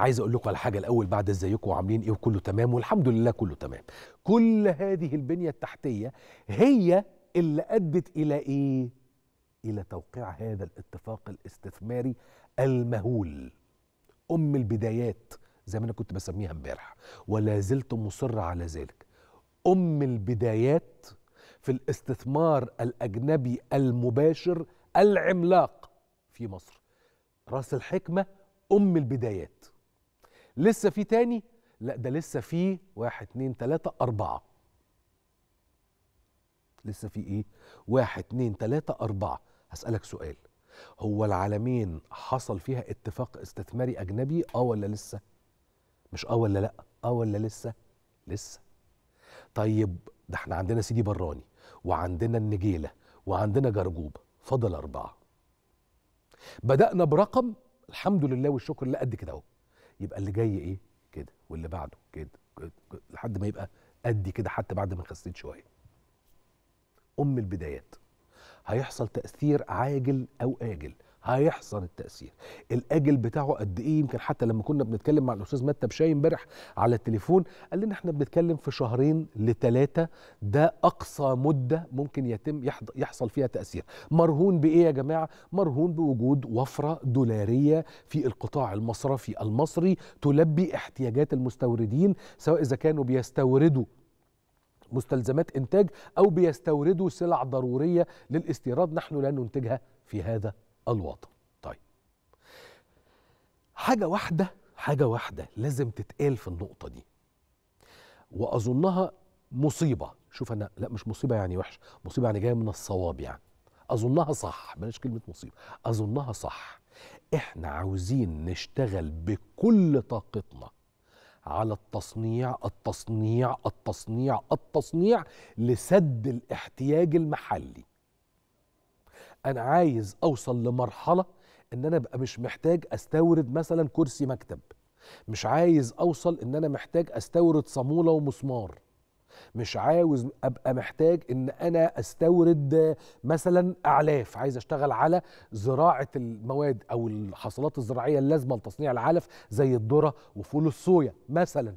عايز اقول لكم على حاجه الاول بعد ازيكم وعاملين ايه وكله تمام والحمد لله كله تمام كل هذه البنيه التحتيه هي اللي ادت الى ايه الى توقيع هذا الاتفاق الاستثماري المهول ام البدايات زي ما انا كنت بسميها امبارح ولا زلت مصر على ذلك ام البدايات في الاستثمار الاجنبي المباشر العملاق في مصر راس الحكمه ام البدايات لسه في تاني لا ده لسه في واحد اتنين تلاتة أربعة لسه في ايه واحد اتنين تلاتة أربعة هسألك سؤال هو العالمين حصل فيها اتفاق استثماري أجنبي اه ولا لسه مش اه ولا لا اه ولا لسه لسه طيب ده احنا عندنا سيدي براني وعندنا النجيلة وعندنا جرجوب فضل أربعة بدأنا برقم الحمد لله والشكر لله قد كده اهو يبقى اللي جاي ايه كده واللي بعده كده, كده, كده لحد ما يبقى قد كده حتى بعد ما خسيت شويه ام البدايات هيحصل تاثير عاجل او اجل هيحصل التاثير الاجل بتاعه قد ايه يمكن حتى لما كنا بنتكلم مع الاستاذ متى بشاي امبارح على التليفون قال لنا احنا بنتكلم في شهرين لثلاثه ده اقصى مده ممكن يتم يحصل فيها تاثير مرهون بايه يا جماعه مرهون بوجود وفره دولاريه في القطاع المصرفي المصري تلبي احتياجات المستوردين سواء اذا كانوا بيستوردوا مستلزمات انتاج او بيستوردوا سلع ضروريه للاستيراد نحن لا ننتجها في هذا الوطن طيب حاجة واحدة حاجة واحدة لازم تتقال في النقطة دي وأظنها مصيبة شوف أنا لا مش مصيبة يعني وحش مصيبة يعني جاية من الصواب يعني أظنها صح بلاش كلمة مصيبة أظنها صح إحنا عاوزين نشتغل بكل طاقتنا على التصنيع التصنيع التصنيع التصنيع لسد الاحتياج المحلي انا عايز اوصل لمرحله ان انا ابقى مش محتاج استورد مثلا كرسي مكتب مش عايز اوصل ان انا محتاج استورد صاموله ومسمار مش عاوز ابقى محتاج ان انا استورد مثلا اعلاف عايز اشتغل على زراعه المواد او الحصلات الزراعيه اللازمه لتصنيع العلف زي الذره وفول الصويا مثلا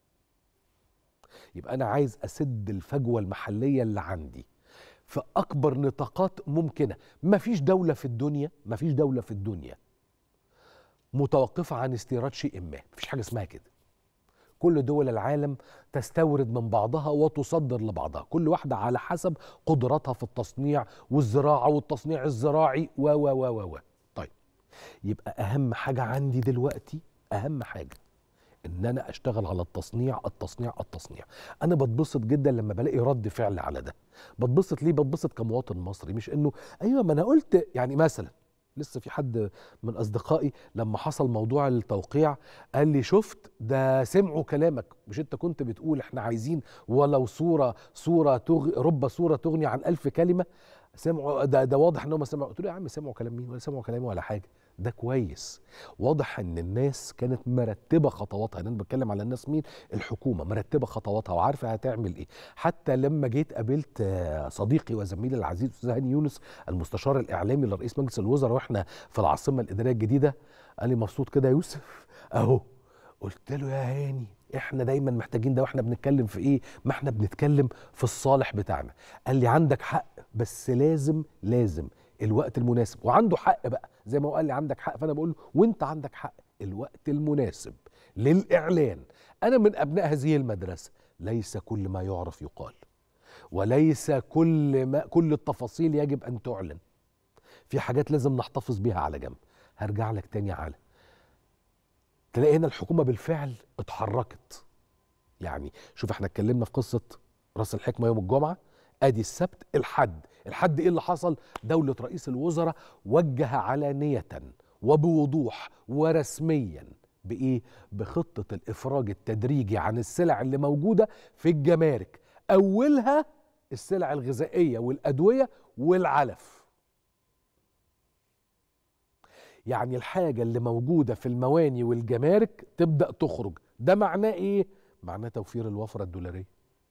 يبقى انا عايز اسد الفجوه المحليه اللي عندي في اكبر نطاقات ممكنه مفيش دوله في الدنيا مفيش دوله في الدنيا متوقفه عن استيراد شيء ما مفيش حاجه اسمها كده كل دول العالم تستورد من بعضها وتصدر لبعضها كل واحده على حسب قدراتها في التصنيع والزراعه والتصنيع الزراعي و و و و طيب يبقى اهم حاجه عندي دلوقتي اهم حاجه ان انا اشتغل على التصنيع التصنيع التصنيع انا بتبسط جدا لما بلاقي رد فعل على ده بتبسط ليه بتبسط كمواطن مصري مش انه ايوه ما انا قلت يعني مثلا لسه في حد من اصدقائي لما حصل موضوع التوقيع قال لي شفت ده سمعوا كلامك مش انت كنت بتقول احنا عايزين ولو صوره صوره تغ... رب صوره تغني عن ألف كلمه سمعوا ده ده واضح ان هم سمعوا قلت له يا عم سمعوا كلام مين ولا سمعوا كلامي ولا حاجه ده كويس واضح ان الناس كانت مرتبه خطواتها انا بتكلم على الناس مين الحكومه مرتبه خطواتها وعارفه هتعمل ايه حتى لما جيت قابلت صديقي وزميلي العزيز استاذ هاني يونس المستشار الاعلامي لرئيس مجلس الوزراء واحنا في العاصمه الاداريه الجديده قال لي مبسوط كده يا يوسف اهو قلت له يا هاني احنا دايما محتاجين ده واحنا بنتكلم في ايه ما احنا بنتكلم في الصالح بتاعنا قال لي عندك حق بس لازم لازم الوقت المناسب وعنده حق بقى زي ما هو قال لي عندك حق فانا بقول له وانت عندك حق الوقت المناسب للاعلان انا من ابناء هذه المدرسه ليس كل ما يعرف يقال وليس كل ما كل التفاصيل يجب ان تعلن في حاجات لازم نحتفظ بيها على جنب هرجع لك تاني على تلاقي هنا الحكومه بالفعل اتحركت يعني شوف احنا اتكلمنا في قصه راس الحكمه يوم الجمعه ادي السبت الحد الحد ايه اللي حصل دولة رئيس الوزراء وجه علانية وبوضوح ورسميا بايه بخطة الافراج التدريجي عن السلع اللي موجودة في الجمارك اولها السلع الغذائية والادوية والعلف يعني الحاجة اللي موجودة في المواني والجمارك تبدأ تخرج ده معناه ايه معناه توفير الوفرة الدولارية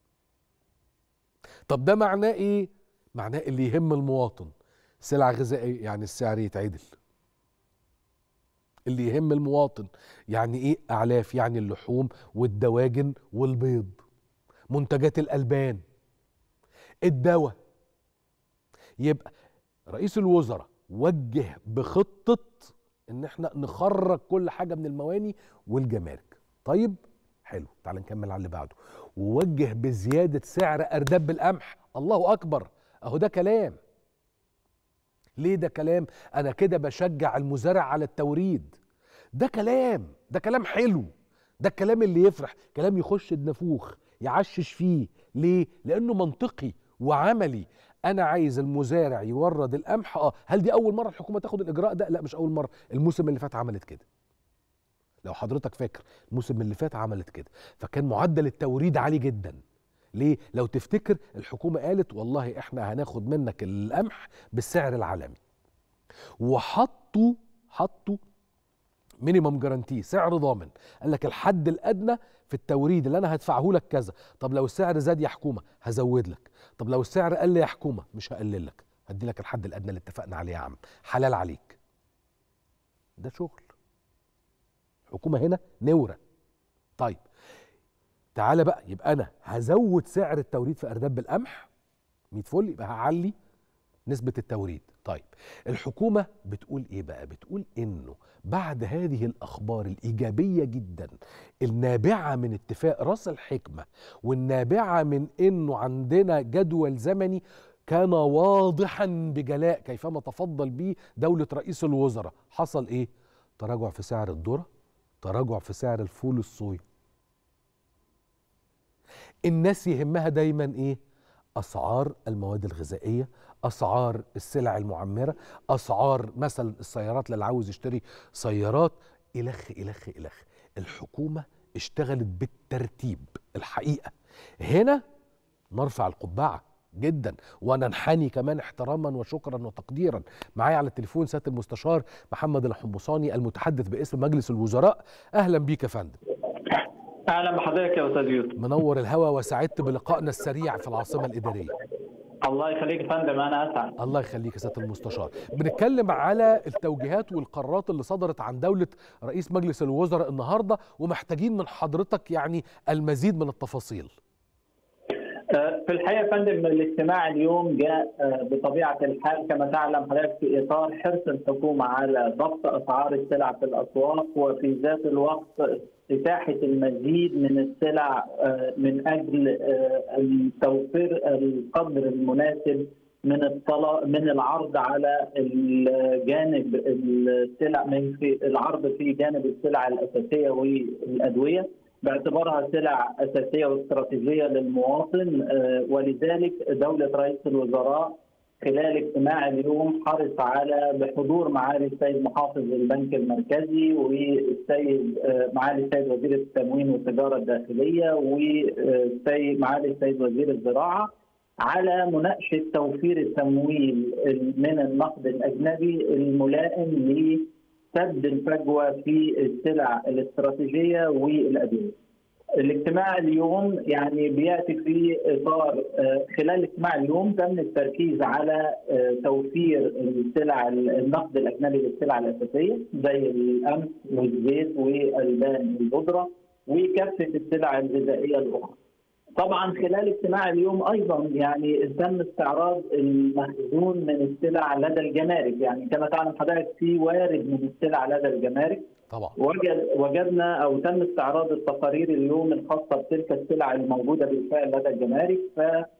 طب ده معناه ايه معناه اللي يهم المواطن سلع غذائيه يعني السعر يتعدل اللي يهم المواطن يعني ايه اعلاف يعني اللحوم والدواجن والبيض منتجات الالبان الدواء يبقى رئيس الوزراء وجه بخطه ان احنا نخرج كل حاجه من المواني والجمارك طيب حلو تعال نكمل على اللي بعده ووجه بزياده سعر ارداب القمح الله اكبر اهو ده كلام ليه ده كلام انا كده بشجع المزارع على التوريد ده كلام ده كلام حلو ده الكلام اللي يفرح كلام يخش النافوخ يعشش فيه ليه لانه منطقي وعملي انا عايز المزارع يورد القمح اه هل دي اول مره الحكومه تاخد الاجراء ده لا مش اول مره الموسم اللي فات عملت كده لو حضرتك فاكر الموسم اللي فات عملت كده فكان معدل التوريد عالي جدا ليه لو تفتكر الحكومه قالت والله احنا هناخد منك القمح بالسعر العالمي وحطوا حطوا مينيمم جارانتي سعر ضامن قال لك الحد الادنى في التوريد اللي انا هدفعه لك كذا طب لو السعر زاد يا حكومه هزود لك طب لو السعر قل يا حكومه مش هقلل لك هدي لك الحد الادنى اللي اتفقنا عليه يا عم حلال عليك ده شغل الحكومه هنا نوره طيب تعالى بقى يبقى انا هزود سعر التوريد في ارداب القمح 100 فل يبقى هعلي نسبة التوريد طيب الحكومة بتقول ايه بقى بتقول انه بعد هذه الاخبار الايجابية جدا النابعة من اتفاق راس الحكمة والنابعة من انه عندنا جدول زمني كان واضحا بجلاء كيفما تفضل به دولة رئيس الوزراء حصل ايه تراجع في سعر الذرة تراجع في سعر الفول الصويا الناس يهمها دايما ايه اسعار المواد الغذائيه اسعار السلع المعمره اسعار مثلا السيارات اللي عاوز يشتري سيارات الخ الخ الخ الحكومه اشتغلت بالترتيب الحقيقه هنا نرفع القبعه جدا وننحني كمان احتراما وشكرا وتقديرا معايا على التليفون سياده المستشار محمد الحمصاني المتحدث باسم مجلس الوزراء اهلا بيك يا فندم اهلا بحضرتك يا استاذ يوسف منور الهوا وسعدت بلقائنا السريع في العاصمه الاداريه الله يخليك يا فندم انا اسعد الله يخليك يا سياده المستشار بنتكلم على التوجيهات والقرارات اللي صدرت عن دوله رئيس مجلس الوزراء النهارده ومحتاجين من حضرتك يعني المزيد من التفاصيل في الحقيقه يا فندم الاجتماع اليوم جاء بطبيعه الحال كما تعلم حضرتك في اطار حرص الحكومه على ضبط اسعار السلع في الاسواق وفي ذات الوقت اتاحه المزيد من السلع من اجل توفير القدر المناسب من الطلب من العرض على الجانب السلع من في العرض في جانب السلع الاساسيه والادويه باعتبارها سلع اساسيه واستراتيجيه للمواطن ولذلك دوله رئيس الوزراء خلال اجتماع اليوم حرص على بحضور معالي السيد محافظ البنك المركزي والسيد معالي السيد وزير التموين والتجاره الداخليه والسيد معالي السيد وزير الزراعه على مناقشه توفير التمويل من النقد الاجنبي الملائم لسد الفجوه في السلع الاستراتيجيه والادويه. الاجتماع اليوم يعني بياتي في اطار خلال اجتماع اليوم تم التركيز على توفير السلع النقد الاجنبي للسلع الاساسيه زي القمح والزيت والبان البودره وكافه السلع الغذائيه الاخرى. طبعا خلال اجتماع اليوم ايضا يعني تم استعراض المخزون من السلع لدى الجمارك يعني كما تعلم حضرتك في وارد من السلع لدى الجمارك طبعا وجد وجدنا او تم استعراض التقارير اليوم الخاصه بتلك السلع الموجوده بالفعل لدى الجمارك ف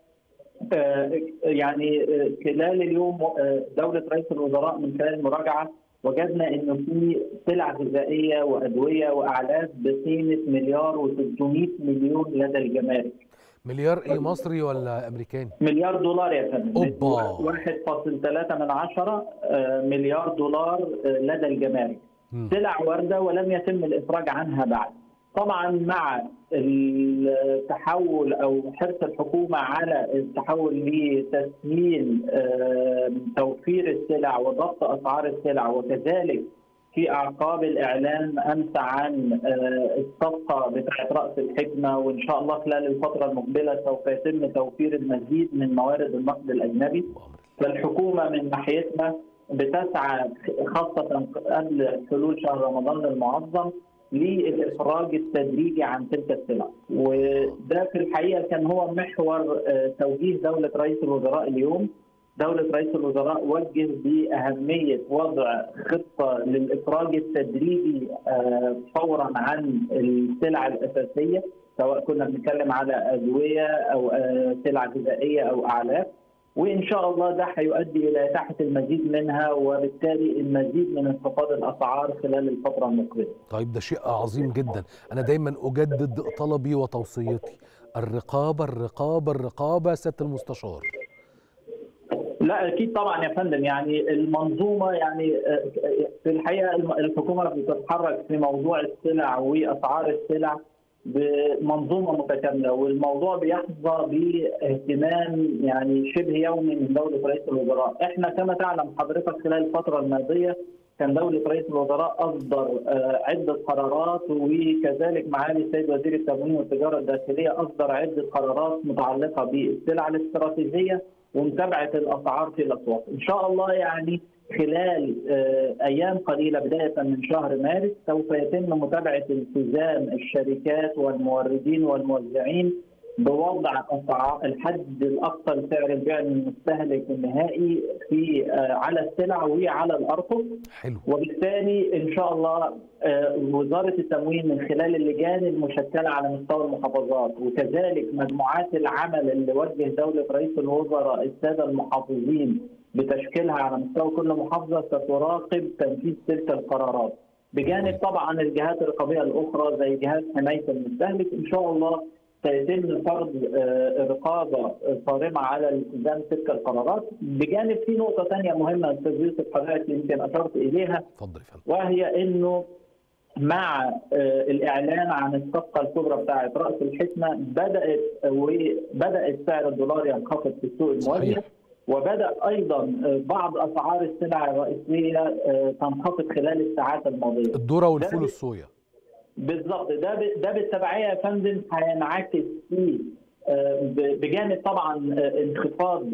يعني خلال اليوم دوله رئيس الوزراء من خلال المراجعه وجدنا انه في سلع غذائيه وادويه واعلاف بقيمه مليار و600 مليون لدى الجمارك. مليار ايه مصري ولا امريكاني؟ مليار دولار يا فندم اوبا 1.3 من عشرة مليار دولار لدى الجمارك. سلع وارده ولم يتم الافراج عنها بعد. طبعا مع التحول او حرص الحكومه على التحول لتسهيل توفير السلع وضبط اسعار السلع وكذلك في اعقاب الاعلان امس عن الصفقه بتاعه راس الحكمه وان شاء الله خلال الفتره المقبله سوف يتم توفير المزيد من موارد النقد الاجنبي فالحكومه من ناحيتها بتسعى خاصه قبل حلول شهر رمضان المعظم للافراج التدريجي عن تلك السلع وده في الحقيقه كان هو محور توجيه دوله رئيس الوزراء اليوم دولة رئيس الوزراء وجه بأهمية وضع خطة للإفراج التدريجي فورا عن السلع الأساسية سواء كنا بنتكلم على أدوية أو سلع غذائية أو أعلاف وإن شاء الله ده هيؤدي إلى إتاحة المزيد منها وبالتالي المزيد من انخفاض الأسعار خلال الفترة المقبلة. طيب ده شيء عظيم جدا، أنا دايما أجدد طلبي وتوصيتي الرقابة الرقابة الرقابة سيادة المستشار. لا اكيد طبعا يا فندم يعني المنظومه يعني في الحقيقه الحكومه بتتحرك في موضوع السلع واسعار السلع بمنظومه متكامله والموضوع بيحظى باهتمام يعني شبه يومي من دوله رئيس الوزراء، احنا كما تعلم حضرتك خلال الفتره الماضيه كان دولة رئيس الوزراء أصدر عدة قرارات وكذلك معالي السيد وزير التموين والتجارة الداخلية أصدر عدة قرارات متعلقة بالسلع الاستراتيجية ومتابعه الاسعار في الاسواق، ان شاء الله يعني خلال ايام قليله بدايه من شهر مارس سوف يتم متابعه التزام الشركات والموردين والموزعين بوضع اسعار الحد الاقصى لسعر البيع للمستهلك النهائي في على السلع وعلى الارقم حلو وبالتالي ان شاء الله وزاره التموين من خلال اللجان المشكله على مستوى المحافظات وكذلك مجموعات العمل اللي وجه دوله رئيس الوزراء الساده المحافظين بتشكيلها على مستوى كل محافظه ستراقب تنفيذ تلك القرارات بجانب طبعا الجهات الرقابيه الاخرى زي جهاز حمايه المستهلك ان شاء الله سيتم فرض رقابه صارمه على التزام تلك القرارات بجانب في نقطه ثانيه مهمه استاذ يوسف حضرتك يمكن اشرت اليها اتفضل يا فندم وهي انه مع الاعلان عن الصفقه الكبرى بتاعه راس الحكمه بدات وبدات سعر الدولار ينخفض في السوق الموازيه صحيح. وبدا ايضا بعض اسعار السلع الرئيسيه تنخفض طبعا الساعات الماضيه الذره والفول الصويا بالظبط ده ده بالتبعيه يا فندم هينعكس في بجانب طبعا انخفاض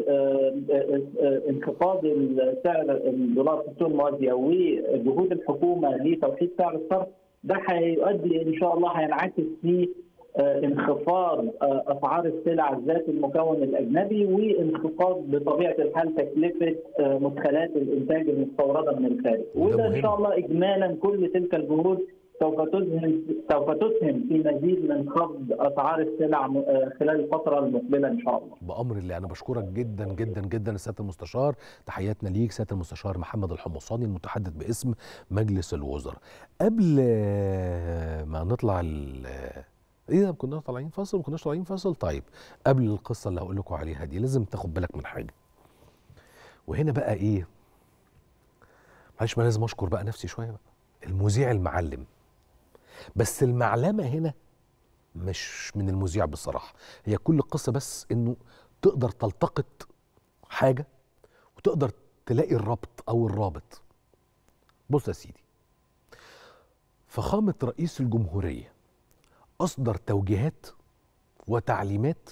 انخفاض سعر الدولار في السوق الموازيه وجهود الحكومه لتوحيد سعر الصرف ده هيؤدي ان شاء الله هينعكس في انخفاض اسعار السلع ذات المكون الاجنبي وانخفاض بطبيعه الحال تكلفه مدخلات الانتاج المستورده من الخارج وده ان شاء الله اجمالا كل تلك الجهود سوف تسهم سوف تسهم في مزيد من خفض اسعار السلع خلال الفتره المقبله ان شاء الله. بامر الله انا بشكرك جدا جدا جدا سياده المستشار تحياتنا ليك سياده المستشار محمد الحمصاني المتحدث باسم مجلس الوزراء. قبل ما نطلع ايه كنا طالعين فاصل ما كناش طالعين فاصل طيب قبل القصه اللي هقول لكم عليها دي لازم تاخد بالك من حاجه. وهنا بقى ايه؟ معلش ما لازم اشكر بقى نفسي شويه بقى. المذيع المعلم بس المعلمه هنا مش من المذيع بصراحه هي كل القصه بس انه تقدر تلتقط حاجه وتقدر تلاقي الربط او الرابط بص يا سيدي فخامه رئيس الجمهوريه اصدر توجيهات وتعليمات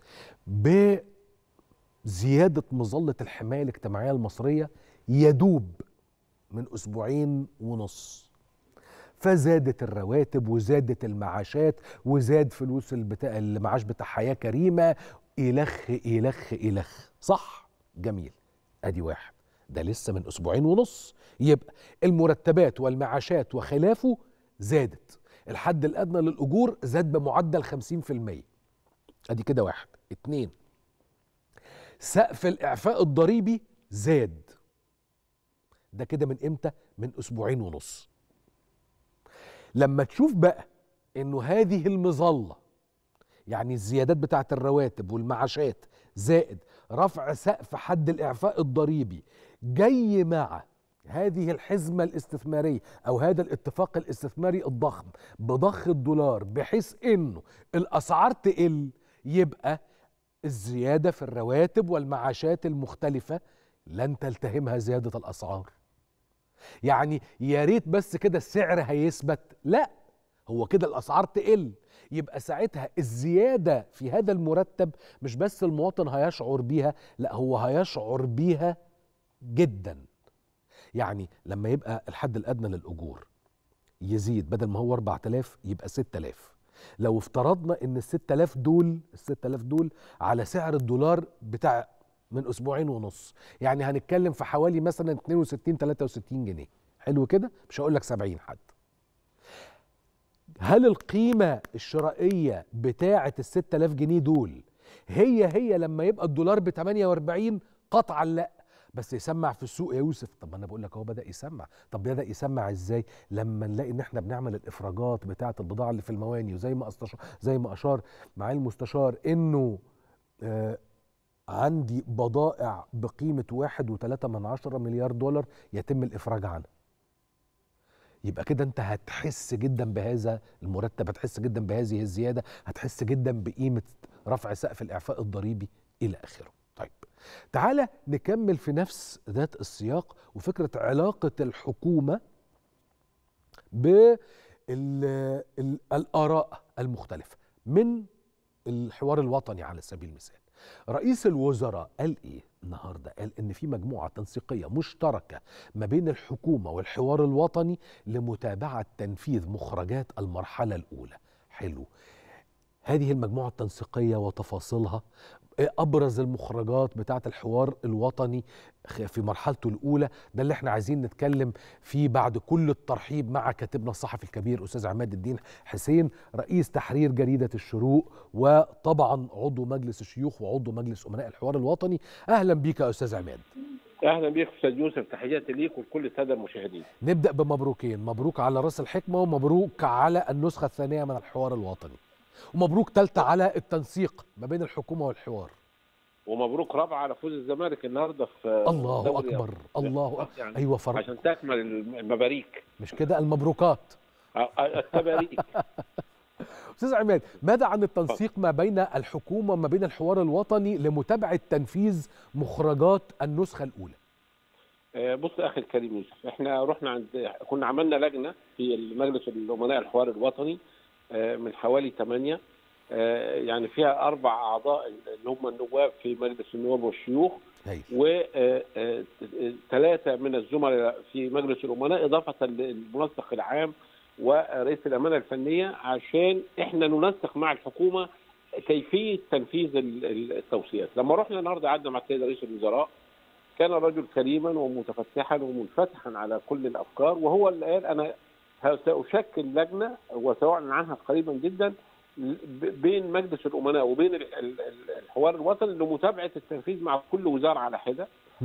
بزياده مظله الحمايه الاجتماعيه المصريه يدوب من اسبوعين ونص فزادت الرواتب وزادت المعاشات وزاد فلوس البتاع المعاش بتاع حياه كريمه الخ الخ الخ صح جميل ادي واحد ده لسه من اسبوعين ونص يبقى المرتبات والمعاشات وخلافه زادت الحد الادنى للاجور زاد بمعدل 50% ادي كده واحد اتنين سقف الاعفاء الضريبي زاد ده كده من امتى من اسبوعين ونص لما تشوف بقى انه هذه المظله يعني الزيادات بتاعه الرواتب والمعاشات زائد رفع سقف حد الاعفاء الضريبي جاي مع هذه الحزمه الاستثماريه او هذا الاتفاق الاستثماري الضخم بضخ الدولار بحيث انه الاسعار تقل يبقى الزياده في الرواتب والمعاشات المختلفه لن تلتهمها زياده الاسعار يعني يا ريت بس كده السعر هيثبت لا هو كده الاسعار تقل يبقى ساعتها الزياده في هذا المرتب مش بس المواطن هيشعر بيها لا هو هيشعر بيها جدا يعني لما يبقى الحد الادنى للاجور يزيد بدل ما هو 4000 يبقى 6000 لو افترضنا ان ال 6000 دول ال 6000 دول على سعر الدولار بتاع من اسبوعين ونص يعني هنتكلم في حوالي مثلا 62 63 جنيه حلو كده مش هقول لك 70 حد هل القيمة الشرائية بتاعة ال 6000 جنيه دول هي هي لما يبقى الدولار ب 48 قطعا لا بس يسمع في السوق يا يوسف طب انا بقول لك هو بدا يسمع طب بدا يسمع ازاي لما نلاقي ان احنا بنعمل الافراجات بتاعه البضاعه اللي في المواني وزي ما استشار زي ما اشار معالي المستشار انه آه عندي بضائع بقيمه واحد وثلاثة من عشرة مليار دولار يتم الافراج عنها يبقى كده انت هتحس جدا بهذا المرتب هتحس جدا بهذه الزياده هتحس جدا بقيمه رفع سقف الاعفاء الضريبي الى اخره طيب تعالى نكمل في نفس ذات السياق وفكره علاقه الحكومه بالاراء المختلفه من الحوار الوطني على سبيل المثال رئيس الوزراء قال ايه النهارده قال ان في مجموعه تنسيقيه مشتركه ما بين الحكومه والحوار الوطني لمتابعه تنفيذ مخرجات المرحله الاولى حلو هذه المجموعه التنسيقيه وتفاصيلها ابرز المخرجات بتاعه الحوار الوطني في مرحلته الاولى ده اللي احنا عايزين نتكلم فيه بعد كل الترحيب مع كاتبنا الصحفي الكبير استاذ عماد الدين حسين رئيس تحرير جريده الشروق وطبعا عضو مجلس الشيوخ وعضو مجلس امناء الحوار الوطني اهلا بيك يا استاذ عماد اهلا بيك استاذ يوسف تحياتي ليك ولكل الساده المشاهدين نبدا بمبروكين مبروك على راس الحكمه ومبروك على النسخه الثانيه من الحوار الوطني ومبروك ثالثه على التنسيق ما بين الحكومه والحوار ومبروك رابعه على فوز الزمالك النهارده في الله اكبر الله أكبر. يعني ايوه فرق عشان تكمل المباريك مش كده المبروكات التباريك استاذ عماد ماذا عن التنسيق ما بين الحكومه وما بين الحوار الوطني لمتابعه تنفيذ مخرجات النسخه الاولى بص يا اخي الكريم يوسف احنا رحنا عند كنا عملنا لجنه في مجلس الامناء الحوار الوطني من حوالي 8 يعني فيها اربع اعضاء اللي هم النواب في مجلس النواب والشيوخ وثلاثه من الزملاء في مجلس الامناء اضافه للمنسق العام ورئيس الامانه الفنيه عشان احنا ننسق مع الحكومه كيفيه تنفيذ التوصيات لما رحنا النهارده قعدنا مع السيد رئيس الوزراء كان رجل كريما ومتفتحا ومنفتحا على كل الافكار وهو اللي قال انا ساشكل لجنه وساعلن عنها قريبا جدا بين مجلس الامناء وبين الحوار الوطني لمتابعه التنفيذ مع كل وزاره على حده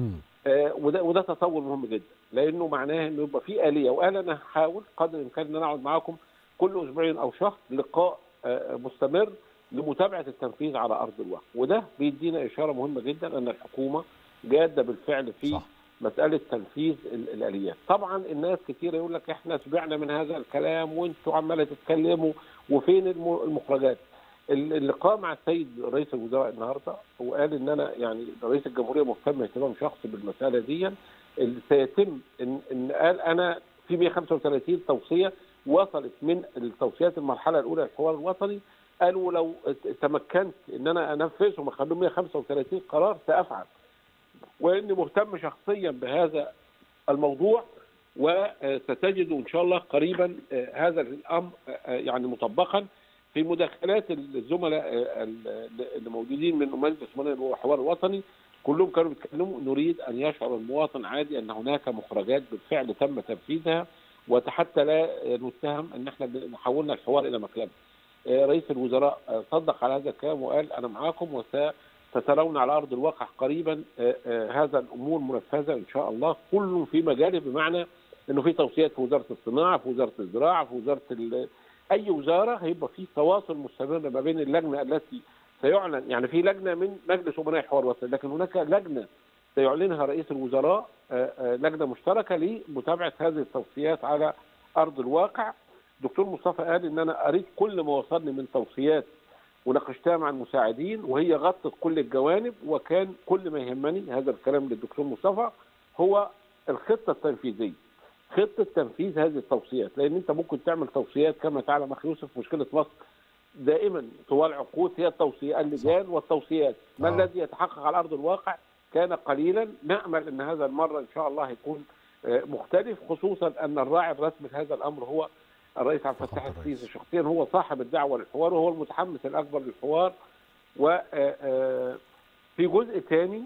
آه وده وده تطور مهم جدا لانه معناه انه يبقى في اليه وقال انا هحاول قدر الامكان ان انا اقعد معاكم كل اسبوعين او شهر لقاء آه مستمر لمتابعه التنفيذ على ارض الواقع وده بيدينا اشاره مهمه جدا ان الحكومه جاده بالفعل في صح. مساله تنفيذ الاليات طبعا الناس كتير يقول لك احنا سمعنا من هذا الكلام وانتوا عماله تتكلموا وفين المخرجات اللقاء مع السيد رئيس الوزراء النهارده وقال ان انا يعني رئيس الجمهوريه مهتم اهتمام شخصي بالمساله دي سيتم ان, إن قال انا في 135 توصيه وصلت من التوصيات المرحله الاولى للحوار الوطني قالوا لو تمكنت ان انا انفذهم واخليهم 135 قرار سافعل واني مهتم شخصيا بهذا الموضوع وستجدوا ان شاء الله قريبا هذا الامر يعني مطبقا في مداخلات الزملاء اللي موجودين من مجلس امناء الحوار الوطني كلهم كانوا بيتكلموا نريد ان يشعر المواطن عادي ان هناك مخرجات بالفعل تم تنفيذها وحتى لا نتهم ان احنا حولنا الحوار الى مكلبه. رئيس الوزراء صدق على هذا الكلام وقال انا معاكم وستترون على ارض الواقع قريبا هذا الامور منفذه ان شاء الله كل في مجاله بمعنى انه في توصيات في وزاره الصناعه في وزاره الزراعه في وزاره اي وزاره هيبقى في تواصل مستمر ما بين اللجنه التي سيعلن يعني في لجنه من مجلس امناء الحوار الوطني لكن هناك لجنه سيعلنها رئيس الوزراء لجنه مشتركه لمتابعه هذه التوصيات على ارض الواقع دكتور مصطفى قال ان انا قريت كل ما وصلني من توصيات وناقشتها مع المساعدين وهي غطت كل الجوانب وكان كل ما يهمني هذا الكلام للدكتور مصطفى هو الخطه التنفيذيه خطه تنفيذ هذه التوصيات لان انت ممكن تعمل توصيات كما تعلم اخي يوسف مشكله مصر دائما طوال عقود هي التوصيات اللجان والتوصيات ما آه. الذي يتحقق على ارض الواقع كان قليلا نامل ان هذا المره ان شاء الله يكون مختلف خصوصا ان الراعي الرسمي لهذا الامر هو الرئيس عبد الفتاح فخامة الرئيس. السيسي شخصيا هو صاحب الدعوه للحوار وهو المتحمس الاكبر للحوار و آه، في جزء ثاني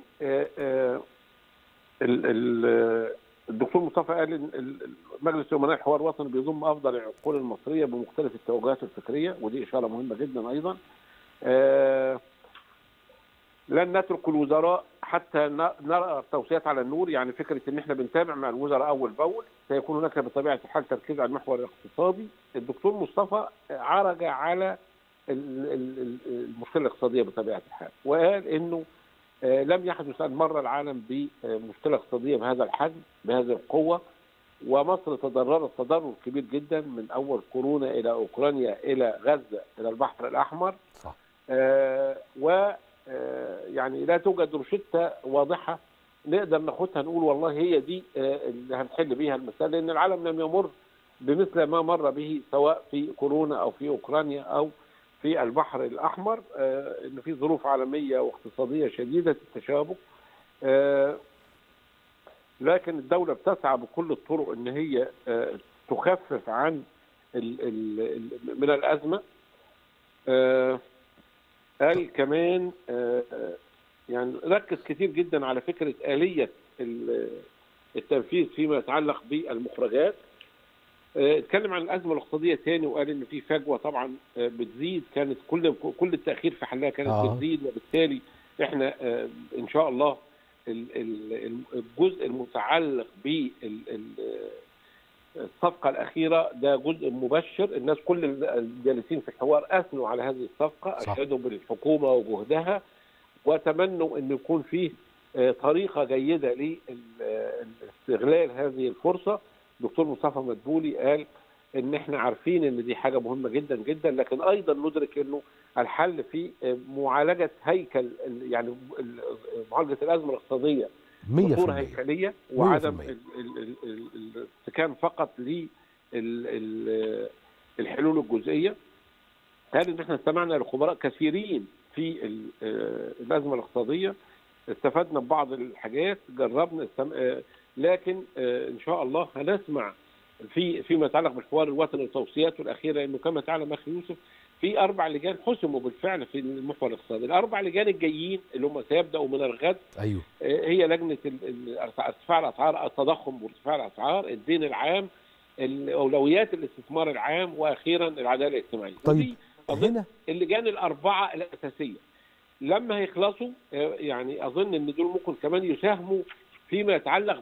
الدكتور مصطفى قال ان ال- مجلس امناء الحوار الوطني بيضم افضل العقول المصريه بمختلف التوجهات الفكريه ودي اشاره مهمه جدا ايضا آه، لن نترك الوزراء حتى ن- نرى التوصيات على النور يعني فكره ان احنا بنتابع مع الوزراء اول باول سيكون هناك بطبيعه الحال تركيز على المحور الاقتصادي الدكتور مصطفى عرج على ال- ال- ال- المشكله الاقتصاديه بطبيعه الحال وقال انه آه، لم يحدث ان مر العالم بمشكله اقتصاديه بهذا الحجم بهذه القوه ومصر تضررت تضرر كبير جدا من اول كورونا الى اوكرانيا الى غزه الى البحر الاحمر صح آه، و آه، يعني لا توجد روشته واضحه نقدر ناخدها نقول والله هي دي آه، اللي هنحل بيها المساله لان العالم لم يمر بمثل ما مر به سواء في كورونا او في اوكرانيا او في البحر الاحمر آه، ان في ظروف عالميه واقتصاديه شديده التشابك آه، لكن الدوله بتسعى بكل الطرق ان هي آه، تخفف عن ال- ال- ال- من الازمه آه، قال كمان آه، يعني ركز كتير جدا على فكره اليه ال- التنفيذ فيما يتعلق بالمخرجات آه، اتكلم عن الازمه الاقتصاديه تاني وقال ان في فجوه طبعا آه، بتزيد كانت كل كل التاخير في حلها كانت آه. بتزيد وبالتالي احنا آه، ان شاء الله ال- ال- الجزء المتعلق بالصفقه الاخيره ده جزء مبشر الناس كل الجالسين في الحوار اثنوا على هذه الصفقه صح. اشادوا بالحكومه وجهدها وتمنوا ان يكون فيه آه، طريقه جيده لاستغلال هذه الفرصه دكتور مصطفى مدبولي قال ان احنا عارفين ان دي حاجه مهمه جدا جدا لكن ايضا ندرك انه الحل في آه، معالجه هيكل ال- يعني ال- معالجه الازمه الاقتصاديه 100% بصوره هيكليه وعدم 100%. ال- ال- ال- ال- الاستكان فقط للحلول الجزئيه قال ان احنا استمعنا لخبراء كثيرين في ال- آه، الازمه الاقتصاديه استفدنا ببعض الحاجات جربنا استم... آه، لكن آه، ان شاء الله هنسمع في فيما يتعلق بالحوار الوطني وتوصياته الاخيره انه كما تعلم اخي يوسف في اربع لجان حسموا بالفعل في المحور الاقتصادي، الاربع لجان الجايين اللي هم سيبداوا من الغد ايوه هي لجنه ال- ال- ارتفاع الاسعار التضخم وارتفاع الاسعار الدين العام ال- اولويات الاستثمار العام واخيرا العداله الاجتماعيه طيب، ودي أظن هنا اللجان الاربعه الاساسيه لما هيخلصوا آه، يعني اظن ان دول ممكن كمان يساهموا فيما يتعلق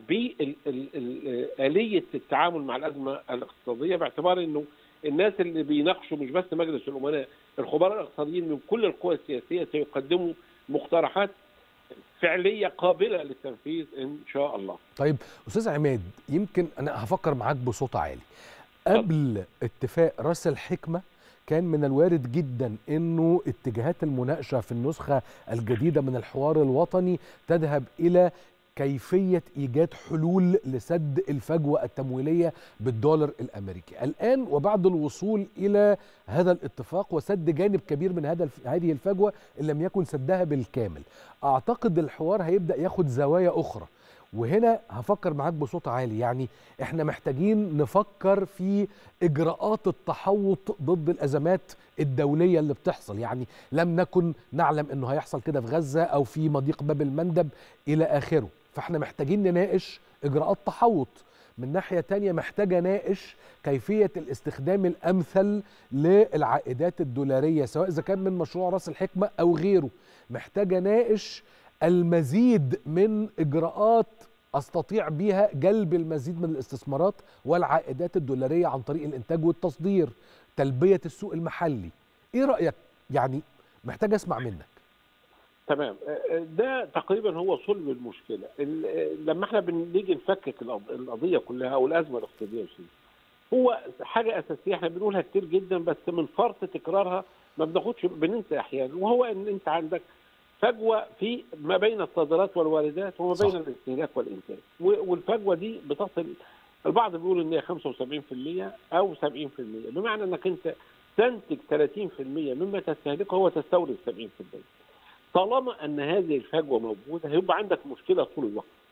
بآلية التعامل مع الأزمة الاقتصادية باعتبار أنه الناس اللي بيناقشوا مش بس مجلس الأمناء الخبراء الاقتصاديين من كل القوى السياسية سيقدموا مقترحات فعلية قابلة للتنفيذ إن شاء الله طيب استاذ عماد يمكن انا هفكر معاك بصوت عالي قبل اتفاق راس الحكمه كان من الوارد جدا انه اتجاهات المناقشه في النسخه الجديده من الحوار الوطني تذهب الى كيفيه ايجاد حلول لسد الفجوه التمويليه بالدولار الامريكي الان وبعد الوصول الى هذا الاتفاق وسد جانب كبير من هذا الف- هذه الفجوه ان لم يكن سدها بالكامل اعتقد الحوار هيبدا ياخد زوايا اخرى وهنا هفكر معاك بصوت عالي يعني احنا محتاجين نفكر في اجراءات التحوط ضد الازمات الدوليه اللي بتحصل يعني لم نكن نعلم انه هيحصل كده في غزه او في مضيق باب المندب الى اخره فاحنا محتاجين نناقش اجراءات تحوط من ناحيه تانية محتاج اناقش كيفيه الاستخدام الامثل للعائدات الدولاريه سواء اذا كان من مشروع راس الحكمه او غيره محتاج اناقش المزيد من اجراءات استطيع بها جلب المزيد من الاستثمارات والعائدات الدولاريه عن طريق الانتاج والتصدير تلبيه السوق المحلي ايه رايك يعني محتاج اسمع منك تمام ده تقريبا هو صلب المشكله ال- لما احنا بنيجي نفكك القض- القضيه كلها او الازمه الاقتصاديه يا أستاذ، هو حاجه اساسيه احنا بنقولها كتير جدا بس من فرط تكرارها ما بناخدش بننسى احيانا وهو ان انت عندك فجوه في ما بين الصادرات والواردات وما بين صح. الاستهلاك والانتاج و- والفجوه دي بتصل البعض بيقول ان هي 75% او 70% بمعنى انك انت تنتج 30% مما تستهلكه هو تستورد 70% طالما ان هذه الفجوه موجوده هيبقى عندك مشكله طول الوقت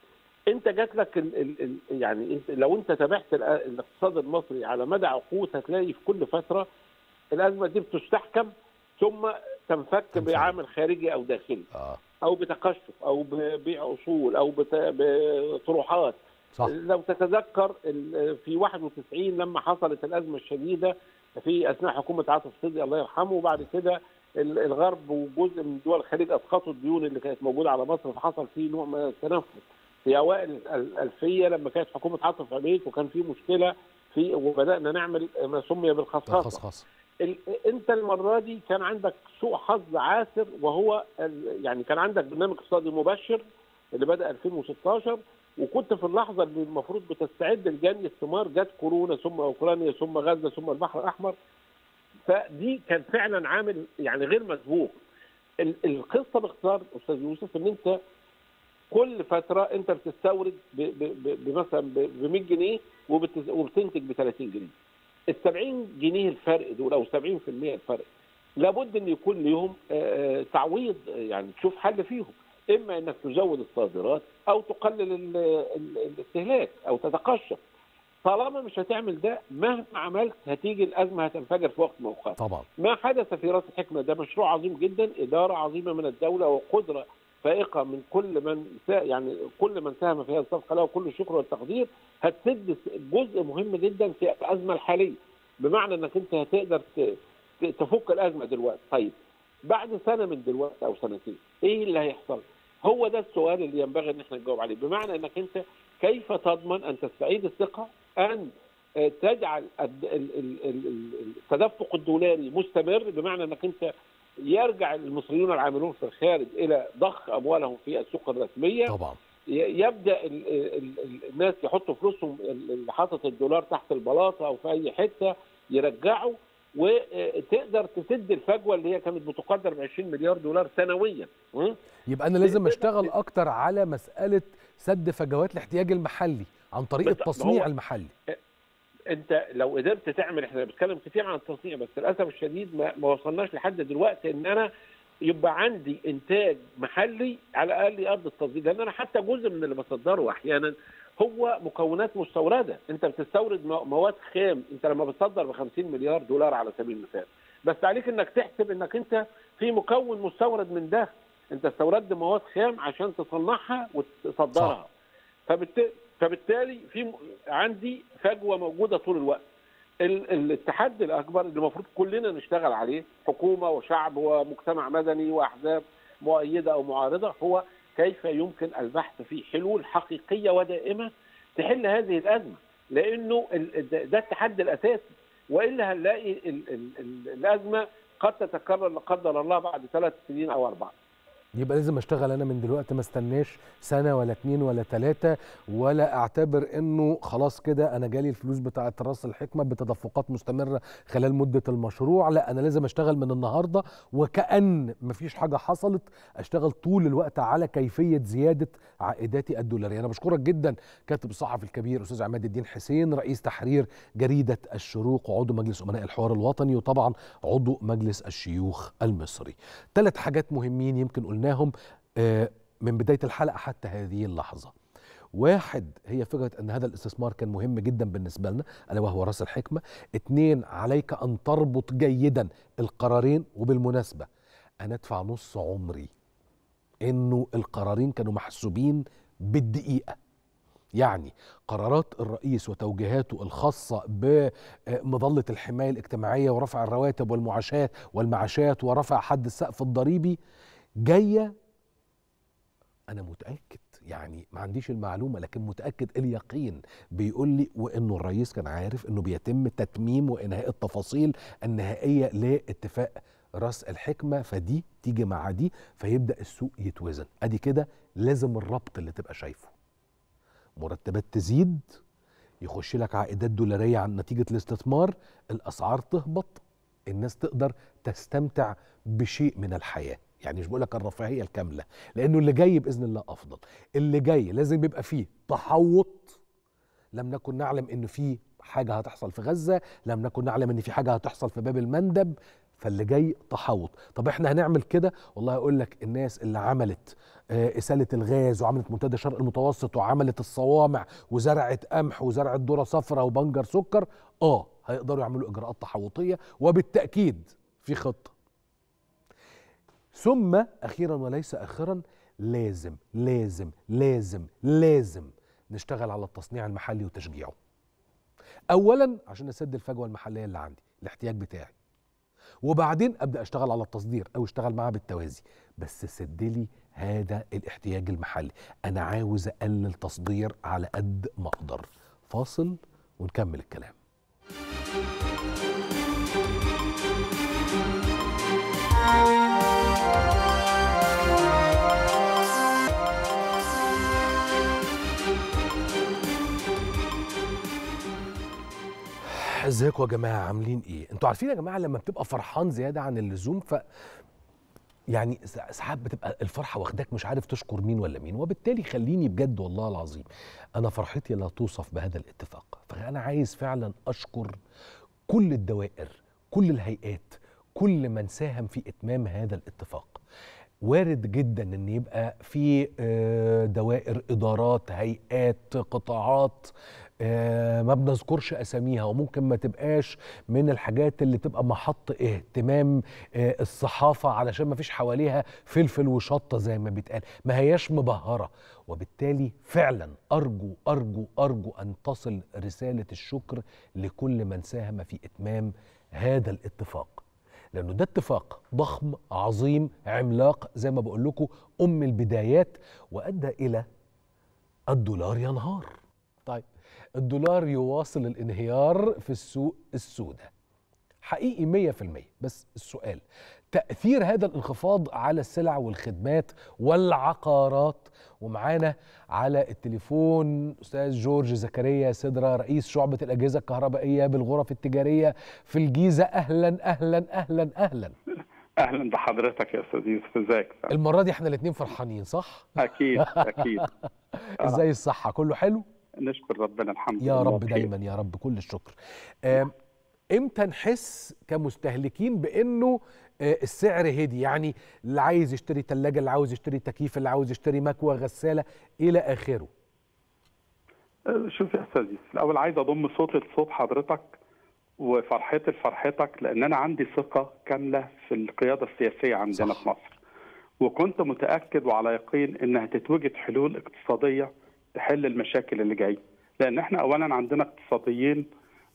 انت جات لك ال ال ال يعني انت لو انت تابعت الأ- الاقتصاد المصري على مدى عقود هتلاقي في كل فتره الازمه دي بتستحكم ثم تنفك تنفك. بعامل خارجي او داخلي اه او بتقشف او ببيع اصول او بت- بطروحات صح لو تتذكر ال- في 91 لما حصلت الازمه الشديده في اثناء حكومه عاطف صدقي الله يرحمه وبعد كده ال- الغرب وجزء من دول الخليج اسقطوا الديون اللي كانت موجوده على مصر فحصل فيه نوع من التنفس في اوائل ال- الالفيه لما كانت حكومه عاطف عبيد وكان في مشكله في وبدانا نعمل ما سمي بالخصخصه خصخص ال- انت المره دي كان عندك سوء حظ عاسر وهو ال- يعني كان عندك برنامج اقتصادي مبشر اللي بدا 2016 وكنت في اللحظه اللي المفروض بتستعد لجني الثمار جت كورونا ثم اوكرانيا ثم غزه ثم البحر الاحمر فدي كان فعلا عامل يعني غير مسبوق ال- القصه باختصار استاذ يوسف ان انت كل فتره انت بتستورد ب- ب- ب- بمثلا ب 100 جنيه وبت- وبتنتج ب 30 جنيه ال 70 جنيه الفرق دول او 70% الفرق لابد ان يكون ليهم آه، آه، تعويض آه، يعني تشوف حل فيهم اما انك تزود الصادرات او تقلل ال- ال- الاستهلاك او تتقشف طالما مش هتعمل ده مهما عملت هتيجي الازمه هتنفجر في وقت من الاوقات طبعا ما حدث في راس الحكمه ده مشروع عظيم جدا اداره عظيمه من الدوله وقدره فائقه من كل من سا يعني كل من ساهم في هذه الصفقه له كل الشكر والتقدير هتسد جزء مهم جدا في الازمه الحاليه بمعنى انك انت هتقدر ت- ت- تفك الازمه دلوقتي طيب بعد سنه من دلوقتي او سنتين ايه اللي هيحصل؟ هو ده السؤال اللي ينبغي ان احنا نجاوب عليه بمعنى انك انت كيف تضمن ان تستعيد الثقه ان آه، تجعل الد- ال- ال- ال- ال- التدفق الدولاري مستمر بمعنى انك انت يرجع المصريون العاملون في الخارج الى ضخ اموالهم في السوق الرسميه طبعا ي- يبدا ال ال ال الناس يحطوا فلوسهم ال- اللي حاطط الدولار تحت البلاطه او في اي حته يرجعوا وتقدر تسد الفجوه اللي هي كانت بتقدر ب 20 مليار دولار سنويا م? يبقى انا لازم تقدر- اشتغل اكتر على مساله سد فجوات الاحتياج المحلي عن طريق بالظبط. التصنيع هو- المحلي انت لو قدرت تعمل احنا بنتكلم كتير عن التصنيع بس للاسف الشديد ما, ما وصلناش لحد دلوقتي ان انا يبقى عندي انتاج محلي على الاقل يقضي التصدير لان انا حتى جزء من اللي بصدره احيانا هو مكونات مستورده انت بتستورد مو- مواد خام انت لما بتصدر ب 50 مليار دولار على سبيل المثال بس عليك انك تحسب انك انت في مكون مستورد من ده انت استوردت مواد خام عشان تصنعها وتصدرها صح. فبالتالي فبالتالي في م- عندي فجوه موجوده طول الوقت ال- التحدي الاكبر اللي المفروض كلنا نشتغل عليه حكومه وشعب ومجتمع مدني واحزاب مؤيده او معارضه هو كيف يمكن البحث في حلول حقيقيه ودائمه تحل هذه الازمه لانه ال- ده ده التحدي الاساسي والا هنلاقي ال- ال- ال- الازمه قد تتكرر لا قدر الله بعد ثلاث سنين او اربعه يبقى لازم اشتغل انا من دلوقتي ما استناش سنه ولا اتنين ولا تلاته ولا اعتبر انه خلاص كده انا جالي الفلوس بتاعه راس الحكمه بتدفقات مستمره خلال مده المشروع لا انا لازم اشتغل من النهارده وكأن مفيش حاجه حصلت اشتغل طول الوقت على كيفيه زياده عائداتي الدولاريه انا بشكرك جدا كاتب الصحفي الكبير استاذ عماد الدين حسين رئيس تحرير جريده الشروق وعضو مجلس امناء الحوار الوطني وطبعا عضو مجلس الشيوخ المصري ثلاث حاجات مهمين يمكن قلناهم آه، من بدايه الحلقه حتى هذه اللحظه واحد هي فكره ان هذا الاستثمار كان مهم جدا بالنسبه لنا الا وهو راس الحكمه اتنين عليك ان تربط جيدا القرارين وبالمناسبه انا ادفع نص عمري انه القرارين كانوا محسوبين بالدقيقه يعني قرارات الرئيس وتوجيهاته الخاصة بمظلة الحماية الاجتماعية ورفع الرواتب والمعاشات والمعاشات ورفع حد السقف الضريبي جاية أنا متأكد يعني ما عنديش المعلومة لكن متأكد اليقين بيقول لي وإنه الرئيس كان عارف إنه بيتم تتميم وإنهاء التفاصيل النهائية لاتفاق راس الحكمة فدي تيجي مع دي فيبدأ السوق يتوزن أدي كده لازم الربط اللي تبقى شايفه مرتبات تزيد يخش لك عائدات دولاريه عن نتيجه الاستثمار الاسعار تهبط الناس تقدر تستمتع بشيء من الحياه يعني مش بقول لك الرفاهيه الكامله لانه اللي جاي باذن الله افضل اللي جاي لازم يبقى فيه تحوط لم نكن نعلم ان في حاجه هتحصل في غزه لم نكن نعلم ان في حاجه هتحصل في باب المندب فاللي جاي تحوط طب احنا هنعمل كده والله اقول لك الناس اللي عملت آه، اساله الغاز وعملت منتدى الشرق المتوسط وعملت الصوامع وزرعت قمح وزرعت ذره صفراء وبنجر سكر اه هيقدروا يعملوا اجراءات تحوطيه وبالتاكيد في خطه ثم اخيرا وليس اخرا لازم لازم لازم لازم نشتغل على التصنيع المحلي وتشجيعه اولا عشان اسد الفجوه المحليه اللي عندي الاحتياج بتاعي وبعدين ابدا اشتغل على التصدير او اشتغل معاه بالتوازي بس سد لي هذا الاحتياج المحلي انا عاوز اقلل تصدير على قد ما اقدر فاصل ونكمل الكلام ازيكم يا جماعه عاملين ايه انتوا عارفين يا جماعه لما بتبقى فرحان زياده عن اللزوم ف يعني سا- ساعات بتبقى الفرحه واخداك مش عارف تشكر مين ولا مين وبالتالي خليني بجد والله العظيم انا فرحتي لا توصف بهذا الاتفاق فانا عايز فعلا اشكر كل الدوائر كل الهيئات كل من ساهم في اتمام هذا الاتفاق وارد جدا ان يبقى في آه، دوائر ادارات هيئات قطاعات آه، ما بنذكرش اساميها وممكن ما تبقاش من الحاجات اللي تبقى محط اهتمام آه، الصحافه علشان ما فيش حواليها فلفل وشطه زي ما بيتقال ما هياش مبهره وبالتالي فعلا ارجو ارجو ارجو ان تصل رساله الشكر لكل من ساهم في اتمام هذا الاتفاق لانه ده اتفاق ضخم عظيم عملاق زي ما بقول لكم ام البدايات وادى الى الدولار ينهار طيب الدولار يواصل الانهيار في السوق السوداء حقيقي 100% بس السؤال تأثير هذا الانخفاض على السلع والخدمات والعقارات ومعانا على التليفون أستاذ جورج زكريا سدرة رئيس شعبة الأجهزة الكهربائية بالغرف التجارية في الجيزة أهلا أهلا أهلا أهلا اهلا بحضرتك يا استاذ يوسف ازيك المرة دي احنا الاتنين فرحانين صح؟ اكيد اكيد ازاي الصحة كله حلو؟ نشكر ربنا الحمد لله يا رب بخير. دايما يا رب كل الشكر آم، امتى نحس كمستهلكين بانه آه، السعر هدي يعني اللي عايز يشتري ثلاجه اللي عاوز يشتري تكييف اللي عاوز يشتري مكوى غساله الى اخره أه، شوف يا استاذ يوسف الاول عايز اضم صوتي لصوت حضرتك وفرحتي لفرحتك لان انا عندي ثقه كامله في القياده السياسيه عندنا صح. في مصر وكنت متاكد وعلى يقين انها تتوجد حلول اقتصاديه تحل المشاكل اللي جايه لان احنا اولا عندنا اقتصاديين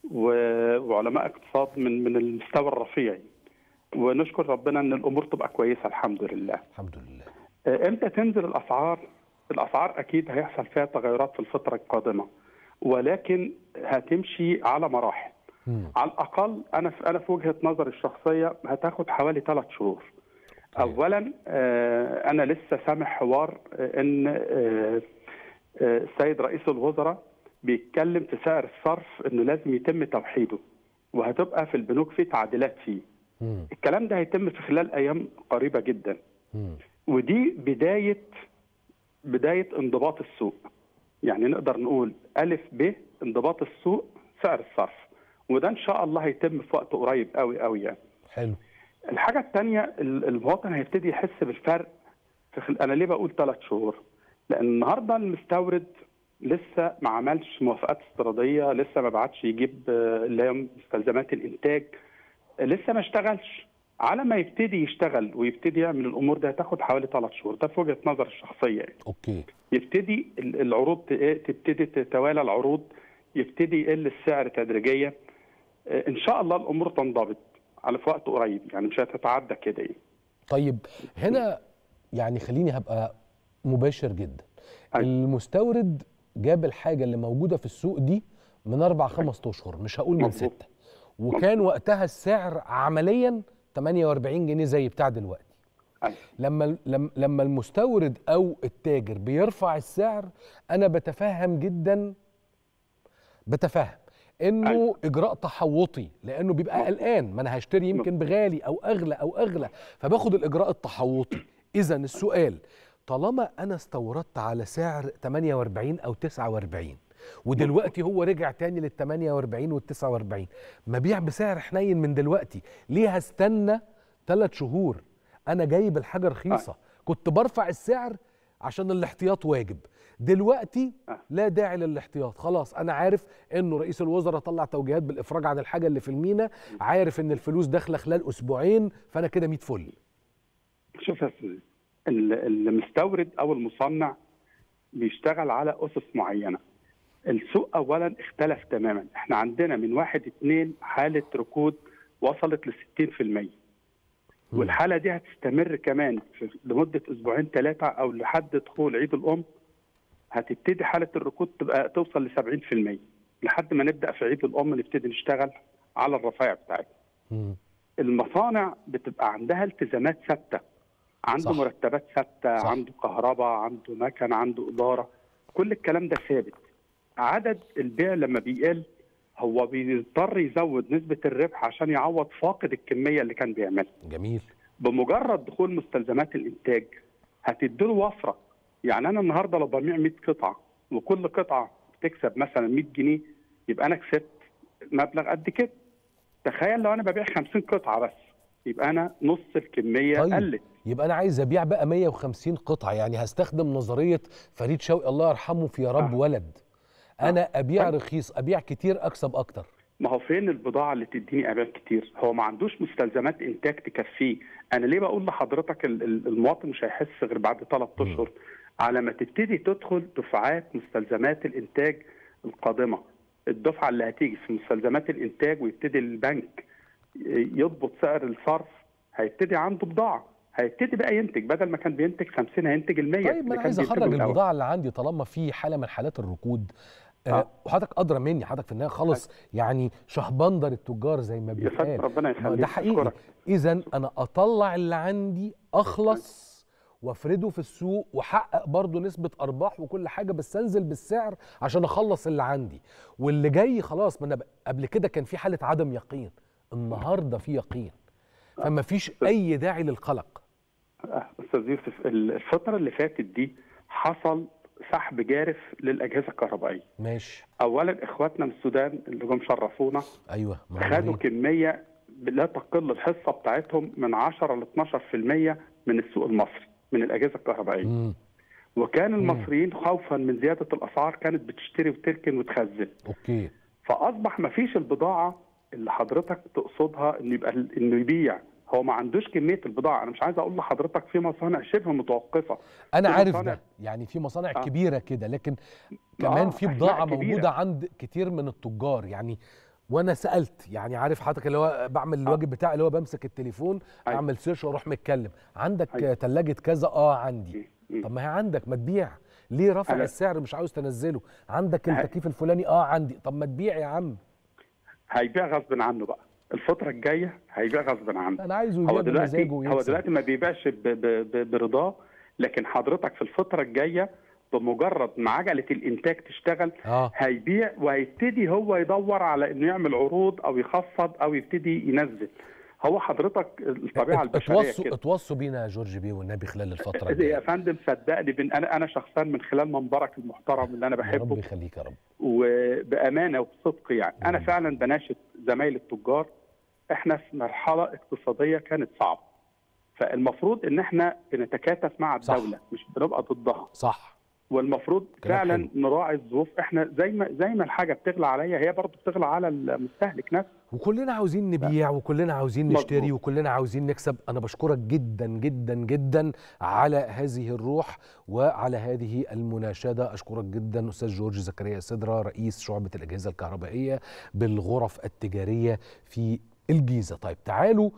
و- وعلماء اقتصاد من من المستوى الرفيع ونشكر ربنا ان الامور تبقى كويسه الحمد لله الحمد لله آه، امتى تنزل الاسعار؟ الاسعار اكيد هيحصل فيها تغيرات في الفتره القادمه ولكن هتمشي على مراحل مم. على الاقل انا في انا في وجهه نظري الشخصيه هتاخد حوالي ثلاث شهور اولا آه، انا لسه سامع حوار آه، ان آه، آه، السيد رئيس الوزراء بيتكلم في سعر الصرف انه لازم يتم توحيده وهتبقى في البنوك في تعديلات فيه مم. الكلام ده هيتم في خلال ايام قريبه جدا مم. ودي بداية بداية انضباط السوق يعني نقدر نقول ألف ب انضباط السوق سعر الصرف وده إن شاء الله هيتم في وقت قريب قوي قوي يعني حلو الحاجة الثانية المواطن هيبتدي يحس بالفرق في خل... أنا ليه بقول ثلاث شهور؟ لأن النهاردة المستورد لسه ما عملش موافقات استيرادية لسه ما بعتش يجيب آه، اللي هي مستلزمات الإنتاج لسه ما اشتغلش على ما يبتدي يشتغل ويبتدي يعمل الامور دي هتاخد حوالي ثلاث شهور ده في وجهه نظر الشخصيه يعني. اوكي يبتدي ال- العروض ت- إيه، تبتدي تتوالى العروض يبتدي يقل السعر تدريجيا آه، ان شاء الله الامور تنضبط على في وقت قريب يعني مش هتتعدى كده يعني. طيب هنا يعني خليني هبقى مباشر جدا أيوة. المستورد جاب الحاجه اللي موجوده في السوق دي من اربع خمس اشهر مش هقول من مظبوط. سته وكان وقتها السعر عمليا 48 جنيه زي بتاع دلوقتي أيوة. لما لما لما المستورد او التاجر بيرفع السعر انا بتفهم جدا بتفهم انه أيوة. اجراء تحوطي لانه بيبقى مظبوط. قلقان ما انا هشتري يمكن بغالي او اغلى او اغلى فباخد الاجراء التحوطي اذا السؤال طالما انا استوردت على سعر 48 او 49 ودلوقتي هو رجع تاني لل 48 وال 49 ما بيع بسعر حنين من دلوقتي ليه هستنى ثلاث شهور انا جايب الحاجه رخيصه كنت برفع السعر عشان الاحتياط واجب دلوقتي آه. لا داعي للاحتياط خلاص انا عارف انه رئيس الوزراء طلع توجيهات بالافراج عن الحاجه اللي في المينا عارف ان الفلوس داخله خلال اسبوعين فانا كده 100 فل شوف يا استاذ ال- المستورد او المصنع بيشتغل على اسس معينه السوق اولا اختلف تماما احنا عندنا من واحد اتنين حاله ركود وصلت ل 60% والحاله دي هتستمر كمان في لمده اسبوعين ثلاثه او لحد دخول عيد الام هتبتدي حاله الركود تبقى توصل ل 70% لحد ما نبدا في عيد الام نبتدي نشتغل على الرفايع بتاعتنا مم. المصانع بتبقى عندها التزامات ثابته عنده صح. صح. مرتبات ثابته صح. عنده كهرباء عنده مكن عنده اداره كل الكلام ده ثابت عدد البيع لما بيقل هو بيضطر يزود نسبه الربح عشان يعوض فاقد الكميه اللي كان بيعملها جميل بمجرد دخول مستلزمات الانتاج هتديله وفره يعني انا النهارده لو ببيع 100 قطعه وكل قطعه بتكسب مثلا 100 جنيه يبقى انا كسبت مبلغ قد كده تخيل لو انا ببيع 50 قطعه بس يبقى انا نص الكميه طيب. قلت يبقى انا عايز ابيع بقى 150 قطعه يعني هستخدم نظريه فريد شوقي الله يرحمه في يا رب آه. ولد انا ابيع طيب. رخيص ابيع كتير اكسب اكتر ما هو فين البضاعه اللي تديني ابيع كتير هو ما عندوش مستلزمات انتاج تكفيه انا ليه بقول لحضرتك ال- ال- المواطن مش هيحس غير بعد ثلاث مم. اشهر على ما تبتدي تدخل دفعات مستلزمات الانتاج القادمه الدفعه اللي هتيجي في مستلزمات الانتاج ويبتدي البنك يضبط سعر الصرف هيبتدي عنده بضاعه هيبتدي بقى ينتج بدل ما كان بينتج 50 هينتج ال 100 طيب ما اللي انا كان عايز بينتجه اخرج الأول. البضاعه اللي عندي طالما في حاله من حالات الركود آه آه. وحضرتك ادرى مني حضرتك في النهايه خالص يعني شهبندر التجار زي ما يا فندم بيتقال ربنا ما يخليك ده حقيقي أشكرك. اذا انا اطلع اللي عندي اخلص وافرده في السوق واحقق برضه نسبه ارباح وكل حاجه بس انزل بالسعر عشان اخلص اللي عندي واللي جاي خلاص ما انا ب- قبل كده كان في حاله عدم يقين النهارده في يقين فما فيش اي داعي للقلق آه، استاذ يوسف الفتره اللي فاتت دي حصل سحب جارف للاجهزه الكهربائيه ماشي اولا اخواتنا من السودان اللي جم شرفونا ايوه خدوا منورين. كميه لا تقل الحصه بتاعتهم من 10 ل 12% من السوق المصري من الاجهزه الكهربائيه مم. وكان المصريين خوفا من زياده الاسعار كانت بتشتري وتركن وتخزن اوكي فاصبح ما فيش البضاعه اللي حضرتك تقصدها انه يبقى انه يبيع هو ما عندوش كميه البضاعه انا مش عايز اقول لحضرتك في مصانع شبه متوقفه انا في عارف مصانع- ده يعني في مصانع آه. كبيره كده لكن كمان آه، في أسماء بضاعه كبيرة. موجوده عند كتير من التجار يعني وانا سالت يعني عارف حضرتك اللي هو بعمل الواجب بتاعي اللي هو بمسك التليفون أيوة. اعمل سيرش واروح متكلم عندك أيوة. ثلاجه كذا اه عندي مم. طب ما هي عندك ما تبيع ليه رفع أنا- السعر مش عاوز تنزله عندك ه- التكييف الفلاني اه عندي طب ما تبيع يا عم هيبيع غصب عنه بقى الفتره الجايه هيبيع غصب عنه انا عايزه يبيع هو دلوقتي بمزاجه هو ويكسب. دلوقتي ما بيبيعش ب- ب- ب- برضاه لكن حضرتك في الفتره الجايه بمجرد ما عجله الانتاج تشتغل اه هيبيع وهيبتدي هو يدور على انه يعمل عروض او يخفض او يبتدي ينزل هو حضرتك الطبيعه ات- البشريه اتوصوا كده اتوصوا بينا يا جورج بيه والنبي خلال الفتره يا الجايه فندم صدقني بن انا انا شخصيا من خلال منبرك المحترم اللي انا يا رب بحبه يخليك يا رب وبامانه وبصدق يعني انا مم. فعلا بناشد زمايل التجار احنا في مرحله اقتصاديه كانت صعبه فالمفروض ان احنا بنتكاتف مع صح. الدوله مش بنبقى ضدها صح والمفروض كلام فعلا حلو. نراعي الظروف احنا زي ما زي ما الحاجه بتغلى عليا هي برضه بتغلى على المستهلك نفسه وكلنا عاوزين نبيع وكلنا عاوزين مظبوط. نشتري وكلنا عاوزين نكسب انا بشكرك جدا جدا جدا على هذه الروح وعلى هذه المناشده اشكرك جدا استاذ جورج زكريا سدرة رئيس شعبه الاجهزه الكهربائيه بالغرف التجاريه في الجيزه طيب تعالوا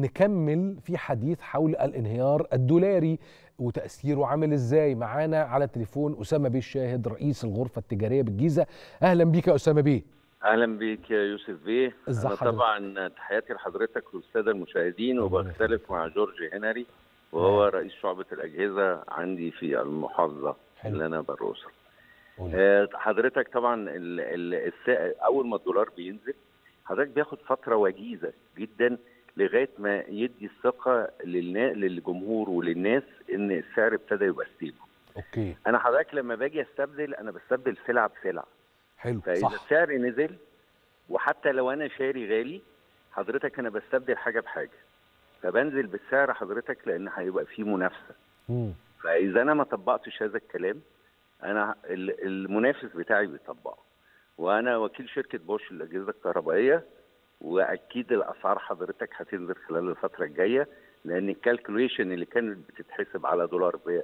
نكمل في حديث حول الانهيار الدولاري وتاثيره عامل ازاي معانا على التليفون اسامه بيه الشاهد رئيس الغرفه التجاريه بالجيزه اهلا بيك يا اسامه بيه اهلا بيك يا يوسف بيه ازي انا حضرتك؟ طبعا تحياتي لحضرتك والساده المشاهدين ربنا وبختلف مع جورج هنري وهو رئيس شعبه الاجهزه عندي في المحافظه حلو. اللي انا برؤوسها قول. آه، حضرتك طبعا ال- ال- الس- اول ما الدولار بينزل حضرتك بياخد فتره وجيزه جدا لغايه ما يدي الثقه للنا- للجمهور وللناس ان السعر ابتدى يبقى ستيبل اوكي انا حضرتك لما باجي استبدل انا بستبدل سلعه بسلعه حلو فاذا صح السعر نزل وحتى لو انا شاري غالي حضرتك انا بستبدل حاجه بحاجه فبنزل بالسعر حضرتك لان هيبقى في منافسه مم. فاذا انا ما طبقتش هذا الكلام انا ال- المنافس بتاعي بيطبقه وانا وكيل شركه بوش للاجهزه الكهربائيه واكيد الاسعار حضرتك هتنزل خلال الفتره الجايه لان الكالكوليشن اللي كانت بتتحسب على دولار ب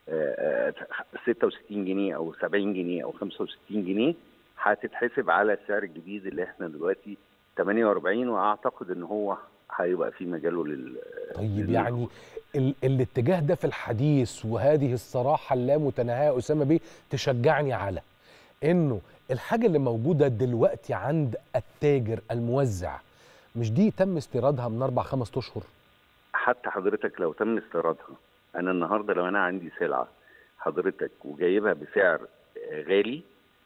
آه، آه، 66 جنيه او 70 جنيه او 65 جنيه هتتحسب على السعر الجديد اللي احنا دلوقتي 48 واعتقد ان هو هيبقى في مجاله لل طيب لل- يعني ال الاتجاه ده في الحديث وهذه الصراحة اللامتناهية أسامة بيه تشجعني على إنه الحاجة اللي موجودة دلوقتي عند التاجر الموزع مش دي تم استيرادها من أربع خمس أشهر حتى حضرتك لو تم استيرادها انا النهارده لو انا عندي سلعه حضرتك وجايبها بسعر آه، غالي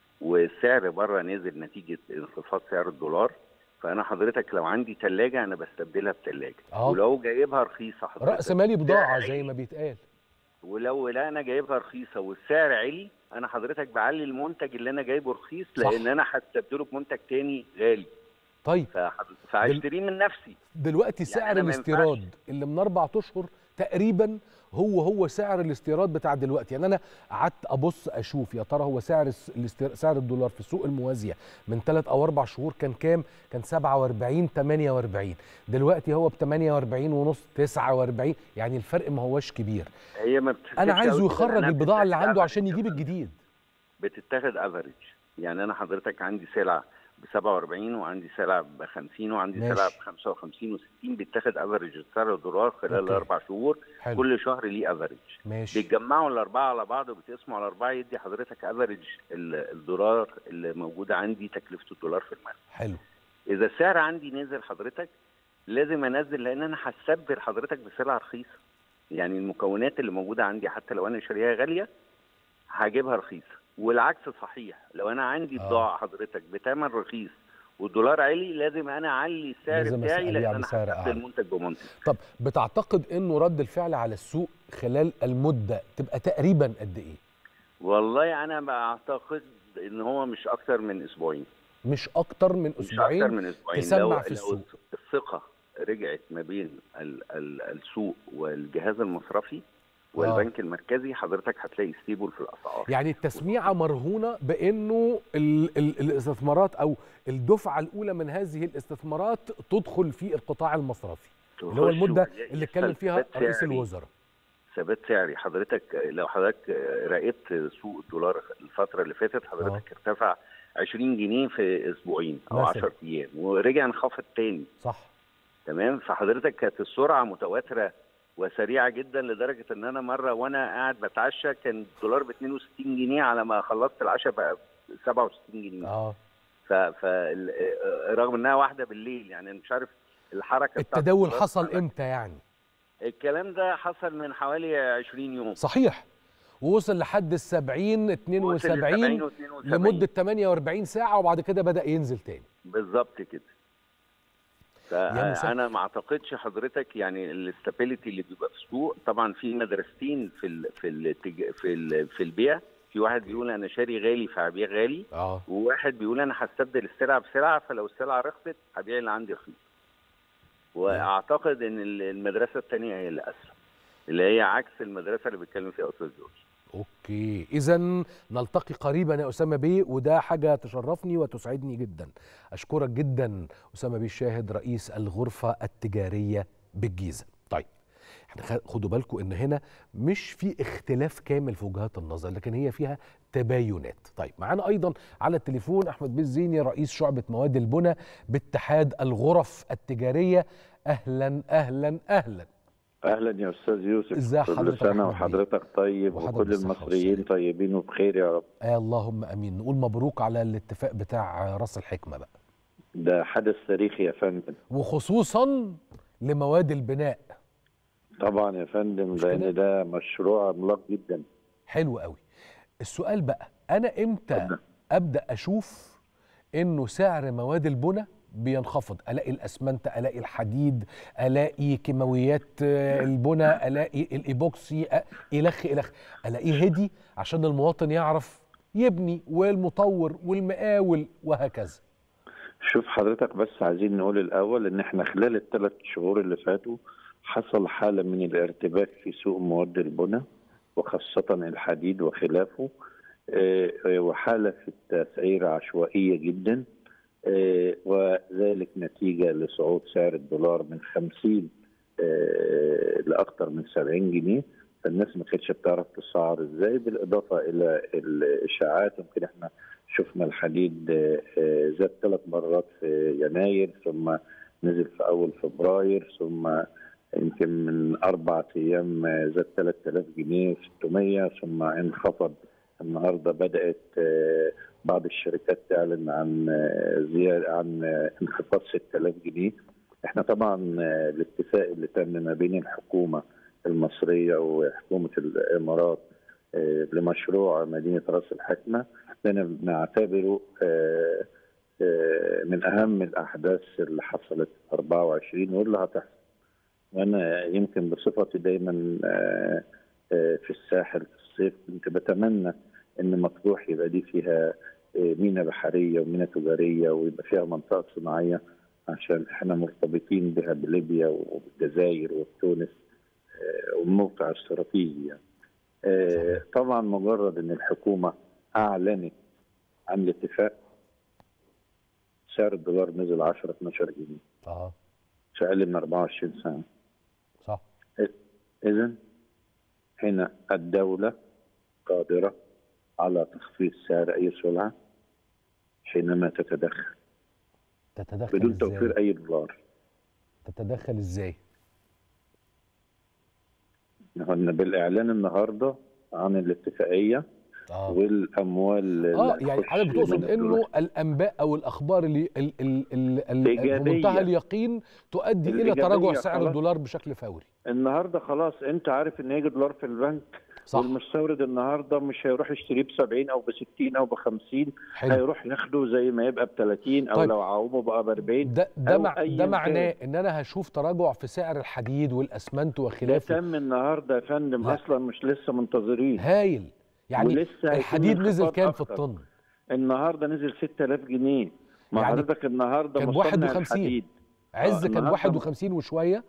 والسعر بره نزل نتيجه انخفاض سعر الدولار فانا حضرتك لو عندي ثلاجه انا بستبدلها بثلاجه آه. ولو جايبها رخيصه حضرتك رأس مالي بضاعة سعر زي عالي. ما بيتقال ولو لا انا جايبها رخيصه والسعر عالي انا حضرتك بعلي المنتج اللي انا جايبه رخيص صح. لان انا هستبدله بمنتج تاني غالي طيب فحض- فهشتريه من نفسي دلوقتي سعر أنا ما الاستيراد ينفعش. اللي من اربع اشهر تقريبا هو هو سعر الاستيراد بتاع دلوقتي يعني انا قعدت ابص اشوف يا ترى هو سعر الس- الاستير... سعر الدولار في السوق الموازيه من ثلاث او اربع شهور كان كام كان 47 48 دلوقتي هو ب 48 ونص 49 يعني الفرق ما هوش كبير هي ما بتفرقش انا أوي عايزه كده، يخرج لأنها البضاعه اللي بتتاخد عنده average عشان يجيب كمان. الجديد بتتاخد افريج يعني انا حضرتك عندي سلعه ب 47 وعندي سلعه ب 50 وعندي ماشي. سلعه ب 55 و60 بيتاخد افريج سعر الدولار خلال أوكي. الاربع شهور حلو كل شهر ليه افريج ماشي بيتجمعوا الاربعه على بعض وبتقسموا على اربعه يدي حضرتك افريج الدولار اللي موجوده عندي تكلفه الدولار في المال حلو اذا السعر عندي نزل حضرتك لازم انزل لان انا هستبدل حضرتك بسلعه رخيصه يعني المكونات اللي موجوده عندي حتى لو انا شاريها غاليه هجيبها رخيصه والعكس صحيح لو انا عندي آه. بضاعه حضرتك بثمن رخيص والدولار عالي لازم انا اعلي السعر لازم بتاعي أبيع لان انا بسعر هستبدل أعلى. منتج بمنتج طب بتعتقد انه رد الفعل على السوق خلال المده تبقى تقريبا قد ايه والله انا بعتقد ان هو مش اكتر من اسبوعين مش اكتر من مش اسبوعين اكتر من اسبوعين تسمع لو في لو السوق. الثقه رجعت ما بين ال ال السوق والجهاز المصرفي والبنك المركزي حضرتك هتلاقي ستيبل في الاسعار يعني التسميعه مرهونه بانه ال ال الاستثمارات او الدفعه الاولى من هذه الاستثمارات تدخل في القطاع المصرفي اللي هو تخش المده وتلاقي اللي اتكلم يحصل فيها ثبات رئيس سعري. الوزراء ثبات سعري حضرتك لو حضرتك راقبت سوق الدولار الفتره اللي فاتت حضرتك ارتفع 20 جنيه في اسبوعين او مثلاً. 10 ايام ورجع انخفض تاني صح تمام فحضرتك كانت السرعه متواتره وسريعه جدا لدرجه ان انا مره وانا قاعد بتعشى كان الدولار ب 62 جنيه على ما خلصت العشاء بقى 67 جنيه اه ف ف رغم انها واحده بالليل يعني أنا مش عارف الحركه بتاعت التداول الدولار حصل اتحركت. امتى يعني الكلام ده حصل من حوالي 20 يوم صحيح ووصل لحد ال 70 72 وصل ل 70 و72. لمده 48 ساعه وبعد كده بدا ينزل تاني بالظبط كده يا مساء. فانا ما اعتقدش حضرتك يعني الاستابيليتي اللي بيبقى في السوق طبعا في مدرستين في ال في ال في ال في البيع في واحد بيقول انا شاري غالي فهبيع غالي اه وواحد بيقول انا هستبدل السلعه بسلعه فلو السلعه رخصت هبيع اللي عندي رخيص واعتقد ان ال- المدرسه الثانيه هي اللي اسلم اللي هي عكس المدرسه اللي بيتكلم فيها استاذ جورج اوكي اذا نلتقي قريبا يا اسامه بيه وده حاجه تشرفني وتسعدني جدا اشكرك جدا اسامه بيه الشاهد رئيس الغرفه التجاريه بالجيزه طيب احنا خ- خدوا بالكم ان هنا مش في اختلاف كامل في وجهات النظر لكن هي فيها تباينات طيب معانا ايضا على التليفون احمد بيه الزيني رئيس شعبه مواد البنى باتحاد الغرف التجاريه اهلا اهلا اهلا اهلا يا استاذ يوسف ازاي كل حضرتك يا سنه أحمد بيه؟ وحضرتك طيب وحضرتك وكل بالصحة المصريين والسلامة. طيبين وبخير يا رب آه اللهم امين نقول مبروك على الاتفاق بتاع راس الحكمه بقى ده حدث تاريخي يا فندم وخصوصا لمواد البناء طبعا يا فندم مش كده؟ لان ده مشروع عملاق جدا حلو قوي السؤال بقى انا امتى اتفضل. ابدا اشوف انه سعر مواد البناء بينخفض الاقي الاسمنت الاقي الحديد الاقي كيماويات آه، البناء الاقي الايبوكسي أ- الخ الخ الاقيه هدي عشان المواطن يعرف يبني والمطور والمقاول وهكذا شوف حضرتك بس عايزين نقول الاول ان احنا خلال الثلاث شهور اللي فاتوا حصل حاله من الارتباك في سوق مواد البناء وخاصه الحديد وخلافه آه، آه، وحاله في التسعير عشوائيه جدا آه، وذلك نتيجه لصعود سعر الدولار من 50 آه، لاكثر من 70 جنيه فالناس ما كانتش بتعرف تسعر ازاي بالاضافه الى الاشاعات يمكن احنا شفنا الحديد آه، آه، زاد ثلاث مرات في يناير ثم نزل في اول فبراير ثم يمكن من اربع ايام آه، زاد 3000 جنيه 600 ثم انخفض النهارده بدات آه، بعض الشركات تعلن عن آه، زياده عن آه، انخفاض 6000 جنيه احنا طبعا آه، الاتفاق اللي تم ما بين الحكومه المصريه وحكومه الامارات آه، لمشروع مدينه راس الحكمه ده أنا بنعتبره آه، آه، من اهم الاحداث اللي حصلت 24 واللي هتحصل وانا يمكن بصفتي دايما آه، آه، في الساحل في الصيف كنت بتمنى ان مطروح يبقى دي فيها آه، مينا بحريه ومينا تجاريه ويبقى فيها منطقه صناعيه عشان احنا مرتبطين بها بليبيا والجزائر وتونس آه، والموقع استراتيجي يعني. آه، طبعا مجرد ان الحكومه اعلنت عن الاتفاق سعر الدولار نزل 10 12 جنيه اه في اقل من 24 سنه صح اذا هنا الدوله قادره على تخفيض سعر اي سلعه حينما تتدخل تتدخل بدون ازاي توفير اي دولار تتدخل ازاي إحنا بالاعلان النهارده عن الاتفاقيه اه والاموال اه اللي يعني هتخش حضرتك بتقصد من الدولار. انه الانباء او الاخبار اللي ال ال ال ال إيجابية. بمنتهى اليقين تؤدي الى الإيجابية تراجع سعر خلاص. الدولار بشكل فوري النهارده خلاص انت عارف ان هيجي دولار في البنك صح والمستورد النهارده مش هيروح يشتريه ب 70 او ب 60 او ب 50 حلو هيروح ياخده زي ما يبقى ب 30 او طيب. لو عومه بقى ب 40 ده ده أو مع أياً ده كان. معناه ان انا هشوف تراجع في سعر الحديد والاسمنت ده وخلافه تم النهارده يا فندم لا. اصلا مش لسه منتظرين هايل يعني ولسه هيكون الحديد نزل انخفاض كام في أكتر. الطن النهارده نزل 6000 جنيه ما يعني حضرتك النهارده كان مصنع 51. الحديد عز آه، كان النهاردة 51 وشويه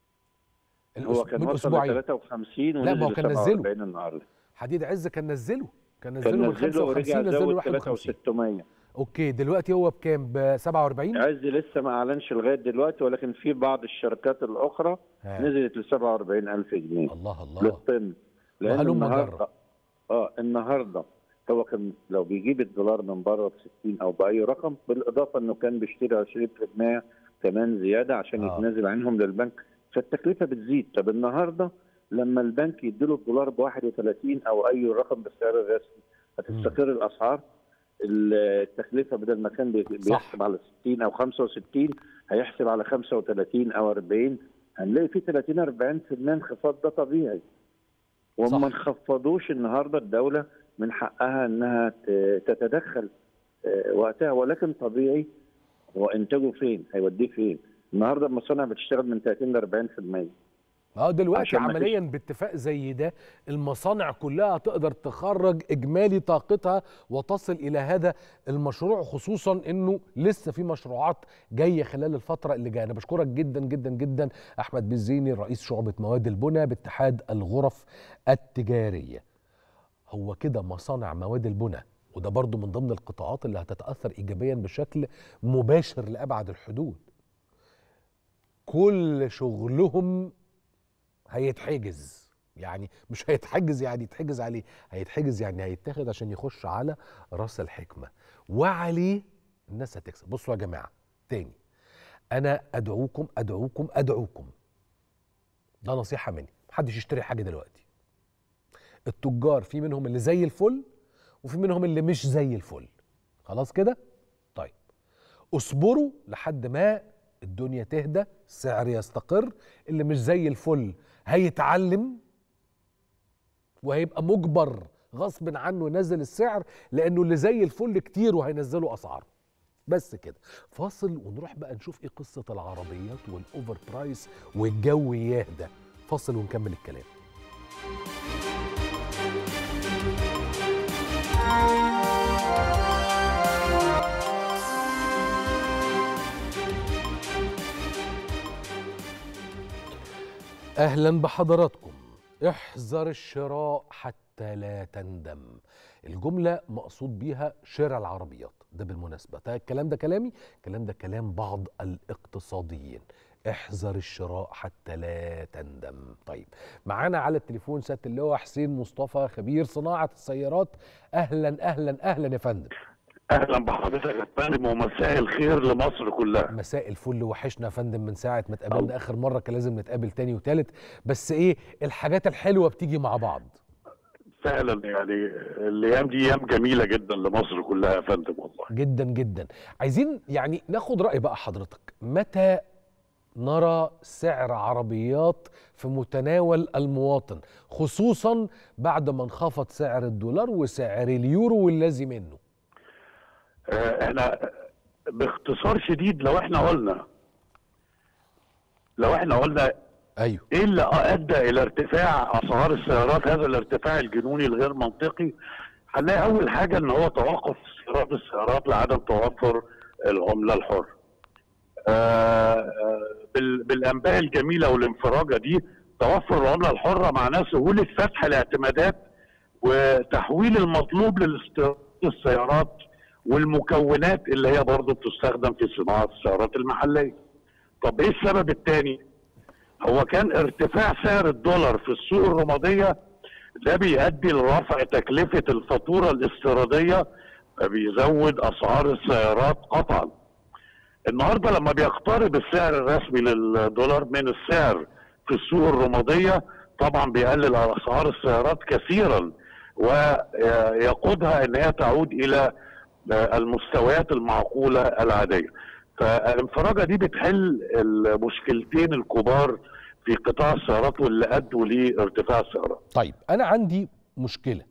هو الأس- كان من وصل ل اسبوعين 53 لا، ما هو ونزل كان ل نزله. 47 النهارده حديد عز كان نزله كان نزله كان من نزله ورجع 55 نزله ل زود 51 3600 اوكي دلوقتي هو بكام ب 47 عز لسه ما اعلنش لغايه دلوقتي ولكن في بعض الشركات الاخرى ها. نزلت ل 47000 جنيه الله الله للطن لان وهلم النهارده جرة. اه النهارده هو كان لو بيجيب الدولار من بره ب 60 او باي رقم بالاضافه انه كان بيشتري 20% كمان زياده عشان آه. يتنازل عنهم للبنك فالتكلفه بتزيد طب النهارده لما البنك يديله الدولار ب 31 او اي رقم بالسعر الرسمي هتستقر الاسعار التكلفه بدل ما كان بي- بيحسب على 60 او 65 هيحسب على 35 او 40 هنلاقي في 30 40% انخفاض ده طبيعي وما صح. انخفضوش النهارده الدوله من حقها انها ت- تتدخل آه، وقتها ولكن طبيعي هو انتاجه فين؟ هيوديه فين؟ النهارده المصانع بتشتغل من 30 ل 40% اه دلوقتي عشان ما فيش- عمليا باتفاق زي ده المصانع كلها تقدر تخرج اجمالي طاقتها وتصل الى هذا المشروع خصوصا انه لسه في مشروعات جايه خلال الفتره اللي جايه انا بشكرك جدا جدا جدا احمد بالزيني رئيس شعبه مواد البناء باتحاد الغرف التجاريه هو كده مصانع مواد البناء وده برضو من ضمن القطاعات اللي هتتاثر ايجابيا بشكل مباشر لابعد الحدود كل شغلهم هيتحجز يعني مش هيتحجز يعني يتحجز عليه هيتحجز يعني هيتاخد عشان يخش على راس الحكمه وعليه الناس هتكسب بصوا يا جماعه تاني انا ادعوكم ادعوكم ادعوكم ده نصيحه مني محدش يشتري حاجه دلوقتي التجار في منهم اللي زي الفل وفي منهم اللي مش زي الفل خلاص كده طيب اصبروا لحد ما الدنيا تهدى السعر يستقر اللي مش زي الفل هيتعلم وهيبقى مجبر غصب عنه ينزل السعر لانه اللي زي الفل كتير وهينزلوا اسعاره بس كده فاصل ونروح بقى نشوف ايه قصه العربيات والاوفر برايس والجو يهدى فاصل ونكمل الكلام اهلا بحضراتكم احذر الشراء حتى لا تندم الجمله مقصود بيها شراء العربيات ده بالمناسبه ده الكلام ده كلامي الكلام ده كلام بعض الاقتصاديين احذر الشراء حتى لا تندم طيب معانا على التليفون سياده اللواء حسين مصطفى خبير صناعه السيارات اهلا اهلا اهلا يا فندم اهلا بحضرتك يا فندم ومساء الخير لمصر كلها مساء الفل وحشنا يا فندم من ساعه ما اتقابلنا اخر مره كان لازم نتقابل تاني وتالت بس ايه الحاجات الحلوه بتيجي مع بعض فعلا يعني الايام دي ايام جميله جدا لمصر كلها يا فندم والله جدا جدا عايزين يعني ناخد راي بقى حضرتك متى نرى سعر عربيات في متناول المواطن خصوصا بعد ما انخفض سعر الدولار وسعر اليورو والذي منه آه، احنا باختصار شديد لو احنا قلنا لو احنا قلنا ايوه ايه اللي ادى الى ارتفاع اسعار السيارات هذا الارتفاع الجنوني الغير منطقي هنلاقي اول حاجه ان هو توقف استيراد السيارات لعدم توفر العمله الحره آه، آه، بال- بالانباء الجميله والانفراجه دي توفر العمله الحره معناه سهوله فتح الاعتمادات وتحويل المطلوب لاستيراد السيارات والمكونات اللي هي برضه بتستخدم في صناعه السيارات المحليه. طب ايه السبب الثاني؟ هو كان ارتفاع سعر الدولار في السوق الرماديه ده بيؤدي لرفع تكلفه الفاتوره الاستيراديه فبيزود اسعار السيارات قطعا. النهارده لما بيقترب السعر الرسمي للدولار من السعر في السوق الرماديه طبعا بيقلل اسعار السيارات كثيرا ويقودها ان هي تعود الى المستويات المعقوله العاديه. فالانفراجه دي بتحل المشكلتين الكبار في قطاع السيارات واللي ادوا لارتفاع السيارات. طيب انا عندي مشكله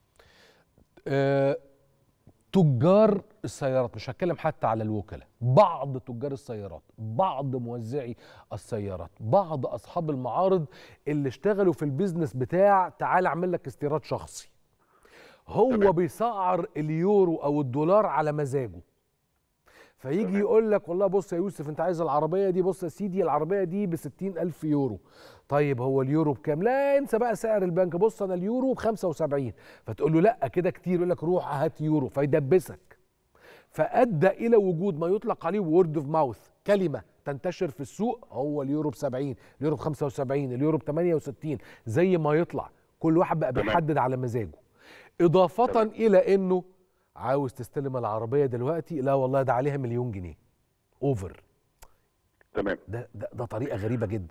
أه تجار السيارات مش هتكلم حتى على الوكلاء بعض تجار السيارات بعض موزعي السيارات بعض اصحاب المعارض اللي اشتغلوا في البيزنس بتاع تعال اعمل لك استيراد شخصي هو تمام. بيسعر اليورو او الدولار على مزاجه فيجي تمام. يقول لك والله بص يا يوسف انت عايز العربيه دي بص يا سيدي العربيه دي ب ألف يورو طيب هو اليورو بكام لا انسى بقى سعر البنك بص انا اليورو ب 75 فتقول له لا كده كتير يقول لك روح هات يورو فيدبسك فادى الى وجود ما يطلق عليه وورد اوف ماوث كلمه تنتشر في السوق هو اليورو ب 70 اليورو ب 75 اليورو ب 68 زي ما يطلع كل واحد بقى تمام. بيحدد على مزاجه اضافه تمام. الى انه عاوز تستلم العربيه دلوقتي لا والله ده عليها مليون جنيه اوفر تمام. ده ده, ده طريقه غريبه جدا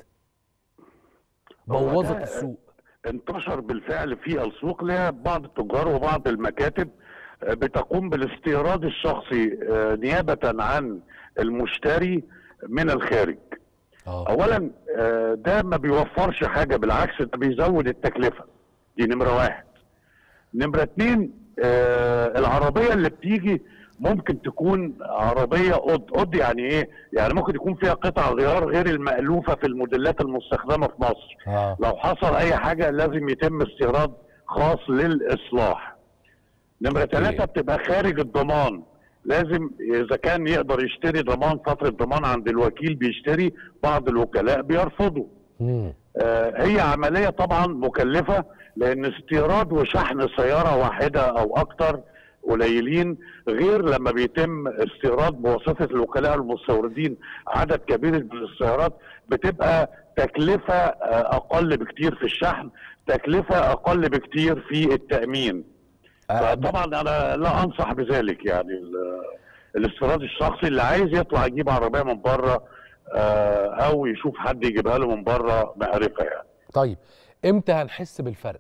هو بوظت ده- السوق انتشر بالفعل في السوق لها بعض التجار وبعض المكاتب آه، بتقوم بالاستيراد الشخصي آه، نيابة عن المشتري من الخارج اه اولا آه، ده ما بيوفرش حاجة بالعكس ده بيزود التكلفة دي نمرة واحد نمرة اتنين آه، العربية اللي بتيجي ممكن تكون عربية قد قد يعني ايه يعني ممكن يكون فيها قطع غيار غير المألوفة في الموديلات المستخدمة في مصر اه لو حصل اي حاجه لازم يتم استيراد خاص للاصلاح نمره ثلاثة بتبقى خارج الضمان لازم اذا كان يقدر يشتري ضمان فتره ضمان عند الوكيل بيشتري بعض الوكلاء بيرفضوا مم. آه، هي عمليه طبعا مكلفه لان استيراد وشحن سياره واحده او اكثر قليلين غير لما بيتم استيراد بواسطه الوكلاء المستوردين عدد كبير من السيارات بتبقى تكلفه آه، اقل بكتير في الشحن تكلفه اقل بكتير في التامين آه، طبعا انا لا انصح بذلك يعني ال- الاستيراد الشخصي اللي عايز يطلع يجيب عربيه من بره آه، او يشوف حد يجيبها له من بره معرفه يعني طيب امتى هنحس بالفرق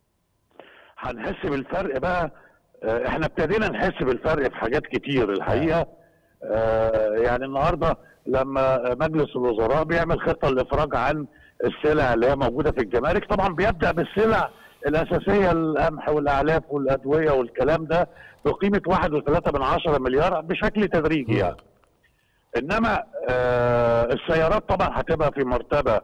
هنحس بالفرق بقى آه، احنا ابتدينا نحس بالفرق في حاجات كتير الحقيقه آه، يعني النهارده لما مجلس الوزراء بيعمل خطه للافراج عن السلع اللي هي موجوده في الجمارك طبعا بيبدا بالسلع الاساسيه القمح والاعلاف والادويه والكلام ده بقيمه 1.3 من عشرة مليار بشكل تدريجي يعني انما آه السيارات طبعا هتبقى في مرتبه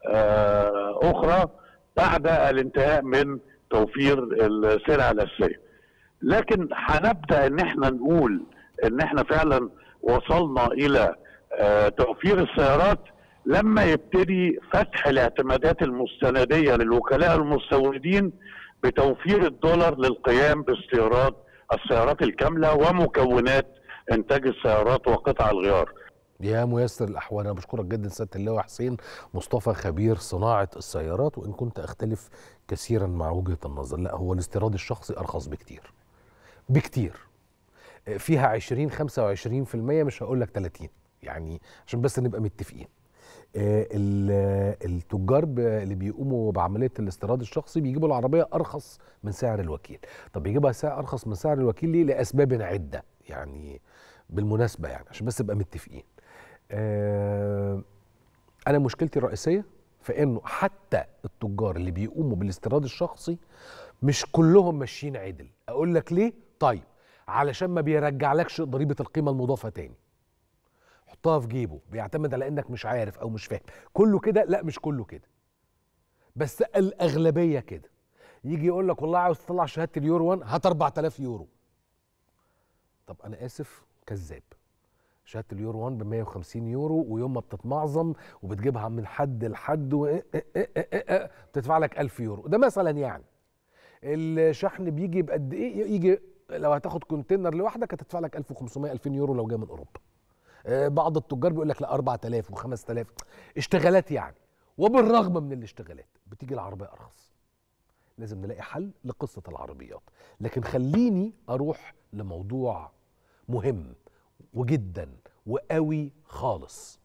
آه اخرى بعد الانتهاء من توفير السلع الاساسيه لكن هنبدا ان احنا نقول ان احنا فعلا وصلنا الى آه توفير السيارات لما يبتدي فتح الاعتمادات المستنديه للوكلاء المستوردين بتوفير الدولار للقيام باستيراد السيارات الكامله ومكونات انتاج السيارات وقطع الغيار. يا ميسر الاحوال انا بشكرك جدا سياده اللواء حسين مصطفى خبير صناعه السيارات وان كنت اختلف كثيرا مع وجهه النظر لا هو الاستيراد الشخصي ارخص بكتير بكتير فيها 20 25% مش هقول لك 30 يعني عشان بس نبقى متفقين آه، ال- التجار ب- اللي بيقوموا بعمليه الاستيراد الشخصي بيجيبوا العربيه ارخص من سعر الوكيل طب بيجيبها سعر ارخص من سعر الوكيل ليه لاسباب عده يعني بالمناسبه يعني عشان بس نبقى متفقين آه، انا مشكلتي الرئيسيه في انه حتى التجار اللي بيقوموا بالاستيراد الشخصي مش كلهم ماشيين عدل اقول لك ليه طيب علشان ما بيرجعلكش ضريبه القيمه المضافه تاني حطها في جيبه بيعتمد على انك مش عارف او مش فاهم كله كده لا مش كله كده بس الاغلبيه كده يجي يقول لك والله عاوز تطلع شهاده اليورو 1 هات 4000 يورو طب انا اسف كذاب شهاده اليورو 1 ب 150 يورو ويوم ما بتتمعظم وبتجيبها من حد لحد و... إيه إيه إيه إيه إيه بتدفع لك 1000 يورو ده مثلا يعني الشحن بيجي بقد ايه يجي لو هتاخد كونتينر لوحدك هتدفع لك 1500 2000 يورو لو جاي من اوروبا آه، بعض التجار بيقول لك لا 4000 و5000 اشتغالات يعني وبالرغم من الاشتغالات بتيجي العربيه ارخص لازم نلاقي حل لقصه العربيات لكن خليني اروح لموضوع مهم وجدا وقوي خالص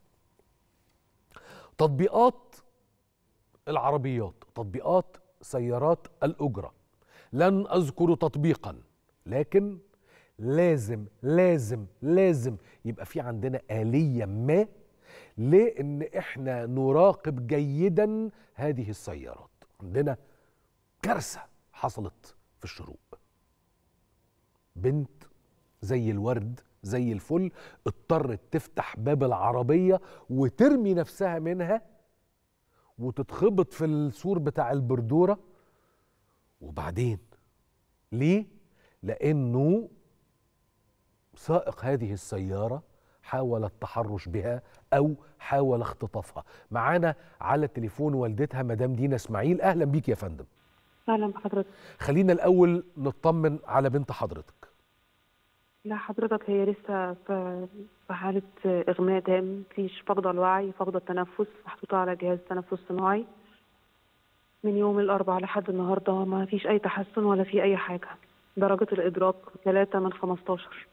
تطبيقات العربيات تطبيقات سيارات الأجرة لن أذكر تطبيقا لكن لازم لازم لازم يبقى في عندنا آلية ما لأن إحنا نراقب جيدا هذه السيارات عندنا كارثة حصلت في الشروق بنت زي الورد زي الفل اضطرت تفتح باب العربية وترمي نفسها منها وتتخبط في السور بتاع البردورة وبعدين ليه؟ لأنه سائق هذه السيارة حاول التحرش بها أو حاول اختطافها معانا على التليفون والدتها مدام دينا اسماعيل أهلا بيك يا فندم اهلا بحضرتك خلينا الأول نطمن على بنت حضرتك لا حضرتك هي لسه في في حالة إغماء تام مفيش فقد الوعي فقد التنفس محطوطة على جهاز تنفس صناعي من يوم الأربعاء لحد النهاردة ما فيش أي تحسن ولا في أي حاجة درجة الإدراك 3 من 15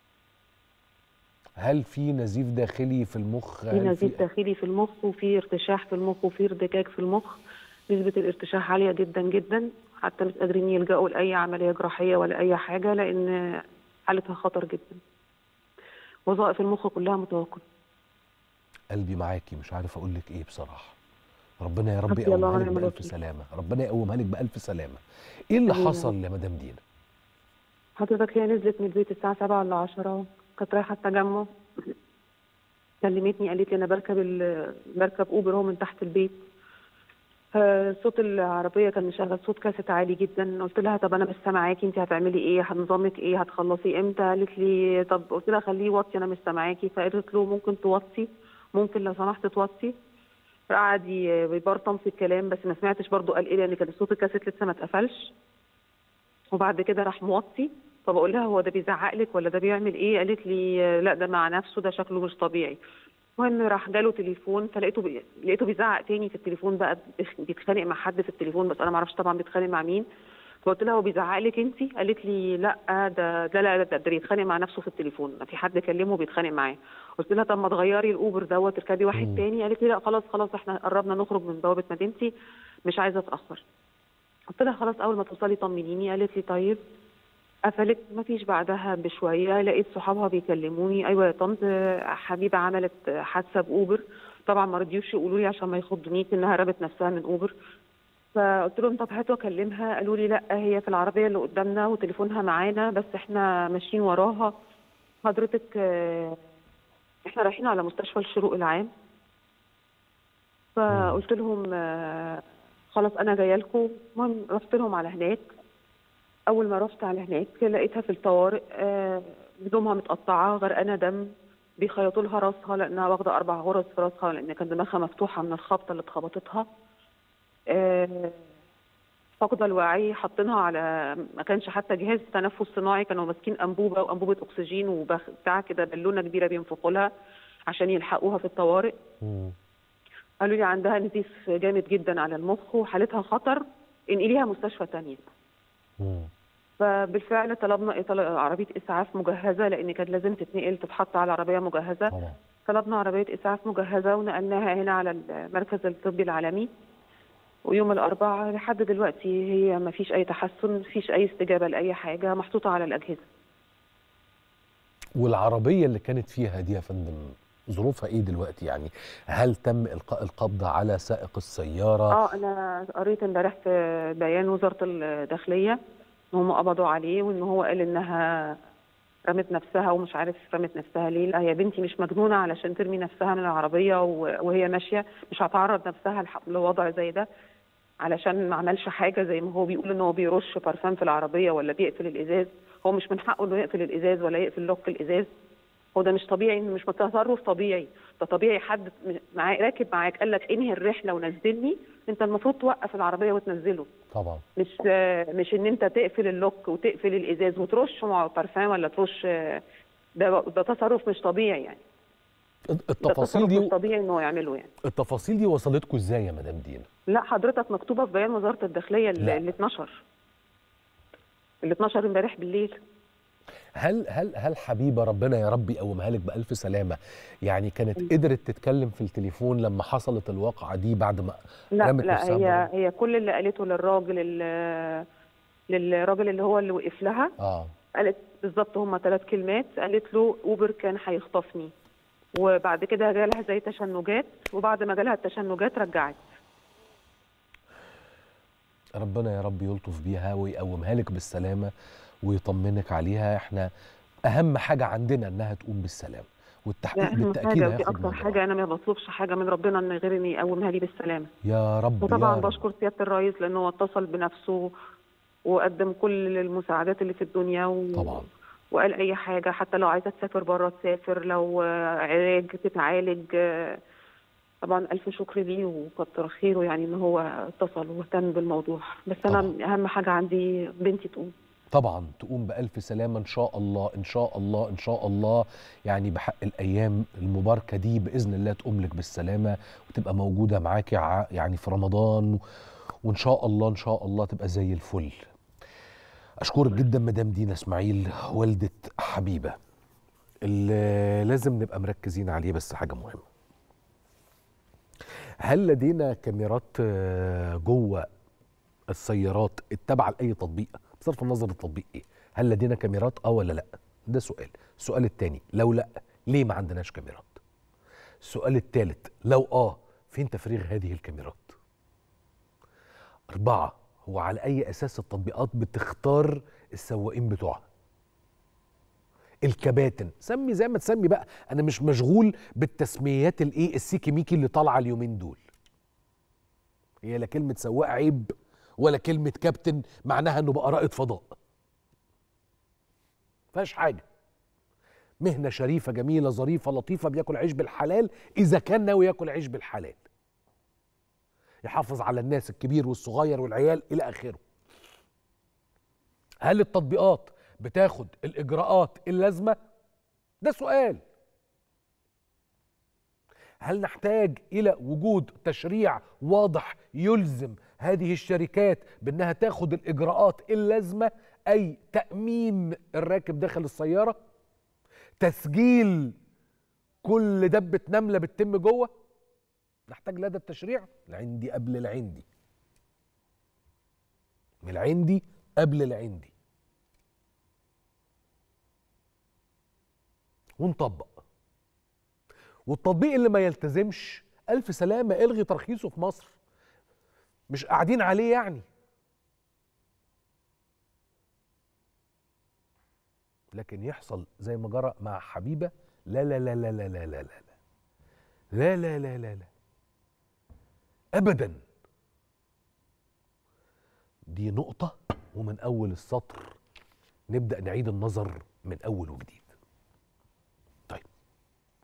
هل في نزيف داخلي في المخ في هل نزيف داخلي في المخ وفي ارتشاح في المخ وفي ارتجاج في المخ نسبة الارتشاح عالية جدا جدا حتى مش قادرين يلجأوا لأي عملية جراحية ولا أي حاجة لأن حالتها خطر جدا وظائف المخ كلها متوقفة قلبي معاكي مش عارف اقول لك ايه بصراحه ربنا يا رب حسبي الله يقومها لك ونعم بالف الوكيل. سلامه ربنا يقومها لك بالف سلامه ايه اللي آمين يا حصل رب. يا مدام دينا حضرتك هي نزلت من البيت الساعة سبعة ولا عشرة كانت رايحة التجمع كلمتني قالت لي أنا بركب ال... بركب أوبر هو من تحت البيت آه، صوت العربية كان مشغل صوت كاسيت عالي جدا قلت لها طب أنا مش سامعاكي أنت هتعملي إيه نظامك إيه هتخلصي إمتى قالت لي طب قلت لها خليه يوطي أنا مش سامعاكي فقالت له ممكن توطي ممكن لو سمحت توطي قعد ي- يبرطم في الكلام بس ما سمعتش برضو قال ايه لان كان صوت الكاسيت لسه ما اتقفلش وبعد كده راح موطي فبقول لها هو ده بيزعق لك ولا ده بيعمل ايه قالت لي آه، لا ده مع نفسه ده شكله مش طبيعي المهم راح جاله تليفون فلقيته بي... لقيته بيزعق تاني في التليفون بقى بيخ- بيتخانق مع حد في التليفون بس انا ما اعرفش طبعا بيتخانق مع مين فقلت لها هو بيزعق لك انت قالت لي لا ده ده لا ده, ده بيتخانق مع نفسه في التليفون في حد كلمه بيتخانق معاه قلت لها طب ما تغيري الاوبر دوت تركبي واحد مم. تاني قالت لي لا خلاص خلاص احنا قربنا نخرج من بوابه مدينتي مش عايزه اتاخر قلت لها خلاص اول ما توصلي طمنيني قالت لي طيب قفلت ما فيش بعدها بشويه لقيت صحابها بيكلموني ايوه يا طنط حبيبه عملت حادثه باوبر طبعا ما رضيوش يقولوا لي عشان ما يخضنيش انها رمت نفسها من اوبر فقلت لهم طب هاتوا اكلمها قالوا لي لا هي في العربيه اللي قدامنا وتليفونها معانا بس احنا ماشيين وراها حضرتك آه، احنا رايحين على مستشفى الشروق العام فقلت لهم آه، خلاص انا جايه لكم المهم رحت لهم على هناك اول ما رحت على هناك لقيتها في الطوارئ آه، هدومها متقطعه غرقانه دم بيخيطوا لها راسها لانها واخده اربع غرز في راسها لان كان دماغها مفتوحه من الخبطه اللي اتخبطتها آه، فاقده الوعي حاطينها على ما كانش حتى جهاز تنفس صناعي كانوا ماسكين انبوبه وانبوبه اكسجين وبتاع كده بالونه كبيره بينفخوا لها عشان يلحقوها في الطوارئ مم. قالوا لي عندها نزيف جامد جدا على المخ وحالتها خطر انقليها مستشفى تانية مم. فبالفعل طلبنا إطل- عربيه اسعاف مجهزه لان كانت لازم تتنقل تتحط على عربيه مجهزه طبعا طلبنا عربيه اسعاف مجهزه ونقلناها هنا على المركز الطبي العالمي ويوم الاربعاء لحد دلوقتي هي ما فيش اي تحسن ما فيش اي استجابه لاي حاجه محطوطه على الاجهزه والعربيه اللي كانت فيها دي يا فندم ظروفها ايه دلوقتي يعني هل تم القاء القبض على سائق السياره اه انا قريت امبارح في بيان وزاره الداخليه ان هم قبضوا عليه وان هو قال انها رمت نفسها ومش عارف رمت نفسها ليه لا يا بنتي مش مجنونه علشان ترمي نفسها من العربيه و- وهي ماشيه مش هتعرض نفسها لح- لوضع زي ده علشان ما عملش حاجه زي ما هو بيقول ان هو بيرش بارفان في العربيه ولا بيقفل الازاز هو مش من حقه انه يقفل الازاز ولا يقفل لوك الازاز هو ده مش طبيعي مش تصرف طبيعي ده طبيعي حد معاك راكب معاك قال لك انهي الرحله ونزلني انت المفروض توقف العربيه وتنزله طبعا مش مش ان انت تقفل اللوك وتقفل الازاز وترش مع بارفان ولا ترش ده ده تصرف مش طبيعي يعني ده التفاصيل تصرف دي مش طبيعي انه يعمله يعني التفاصيل دي وصلتكم ازاي يا مدام دينا لا حضرتك مكتوبه في بيان وزاره الداخليه اللي لا. اللي اتنشر اللي اتنشر امبارح بالليل هل هل هل حبيبه ربنا يا رب يقومها لك بالف سلامه يعني كانت قدرت تتكلم في التليفون لما حصلت الواقعه دي بعد ما لا رمت لا نفسها هي من- هي كل اللي قالته للراجل اللي للراجل اللي هو اللي وقف لها اه قالت بالظبط هما ثلاث كلمات قالت له اوبر كان هيخطفني وبعد كده جالها زي تشنجات وبعد ما جالها التشنجات رجعت ربنا يا رب يلطف بيها ويقومها لك بالسلامه ويطمنك عليها احنا اهم حاجه عندنا انها تقوم بالسلامه ده والتحقيق اهم بالتاكيد حاجه ودي هياخد اكتر من حاجه انا ما بطلبش حاجه من ربنا ان غير ان يقومها لي بالسلامه يا رب وطبعا يا رب. بشكر سياده الرئيس لانه هو اتصل بنفسه وقدم كل المساعدات اللي في الدنيا و... طبعا وقال اي حاجه حتى لو عايزه تسافر بره تسافر لو آه، علاج تتعالج آه، طبعا الف شكر ليه وكتر خيره يعني ان هو اتصل واهتم بالموضوع بس انا طبعاً. اهم حاجه عندي بنتي تقوم طبعا تقوم بألف سلامة إن شاء الله إن شاء الله إن شاء الله يعني بحق الأيام المباركة دي بإذن الله تقوم لك بالسلامة وتبقى موجودة معاكي ع- يعني في رمضان وإن شاء الله إن شاء الله تبقى زي الفل أشكرك جدا مدام دينا إسماعيل والدة حبيبة اللي لازم نبقى مركزين عليه بس حاجة مهمة هل لدينا كاميرات آه، جوه السيارات التابعه لاي تطبيق بصرف النظر التطبيق ايه هل لدينا كاميرات اه ولا لا ده سؤال السؤال الثاني لو لا ليه ما عندناش كاميرات السؤال الثالث لو اه فين تفريغ هذه الكاميرات أربعة هو على أي أساس التطبيقات بتختار السواقين بتوعها الكباتن سمي زي ما تسمي بقى أنا مش مشغول بالتسميات الإيه السيكي ميكي اللي طالعة اليومين دول هي لا كلمة سواق عيب ولا كلمة كابتن معناها انه بقى رائد فضاء فيهاش حاجة مهنة شريفة جميلة ظريفة لطيفة بياكل عيش بالحلال إذا كان ناوي ياكل عيش بالحلال يحافظ على الناس الكبير والصغير والعيال إلى آخره هل التطبيقات بتاخد الإجراءات اللازمة؟ ده سؤال هل نحتاج الى وجود تشريع واضح يلزم هذه الشركات بانها تاخد الاجراءات اللازمه اي تامين الراكب داخل السياره تسجيل كل دبه نمله بتتم جوه نحتاج لدى التشريع العندي قبل العندي من العندي قبل العندي ونطبق والتطبيق اللي ما يلتزمش ألف سلامة الغي ترخيصه في مصر مش قاعدين عليه يعني لكن يحصل زي ما جرى مع حبيبة لا لا لا لا لا لا لا لا لا لا لا لا لا أبدا دي نقطة ومن أول السطر نبدأ نعيد النظر من أول وجديد طيب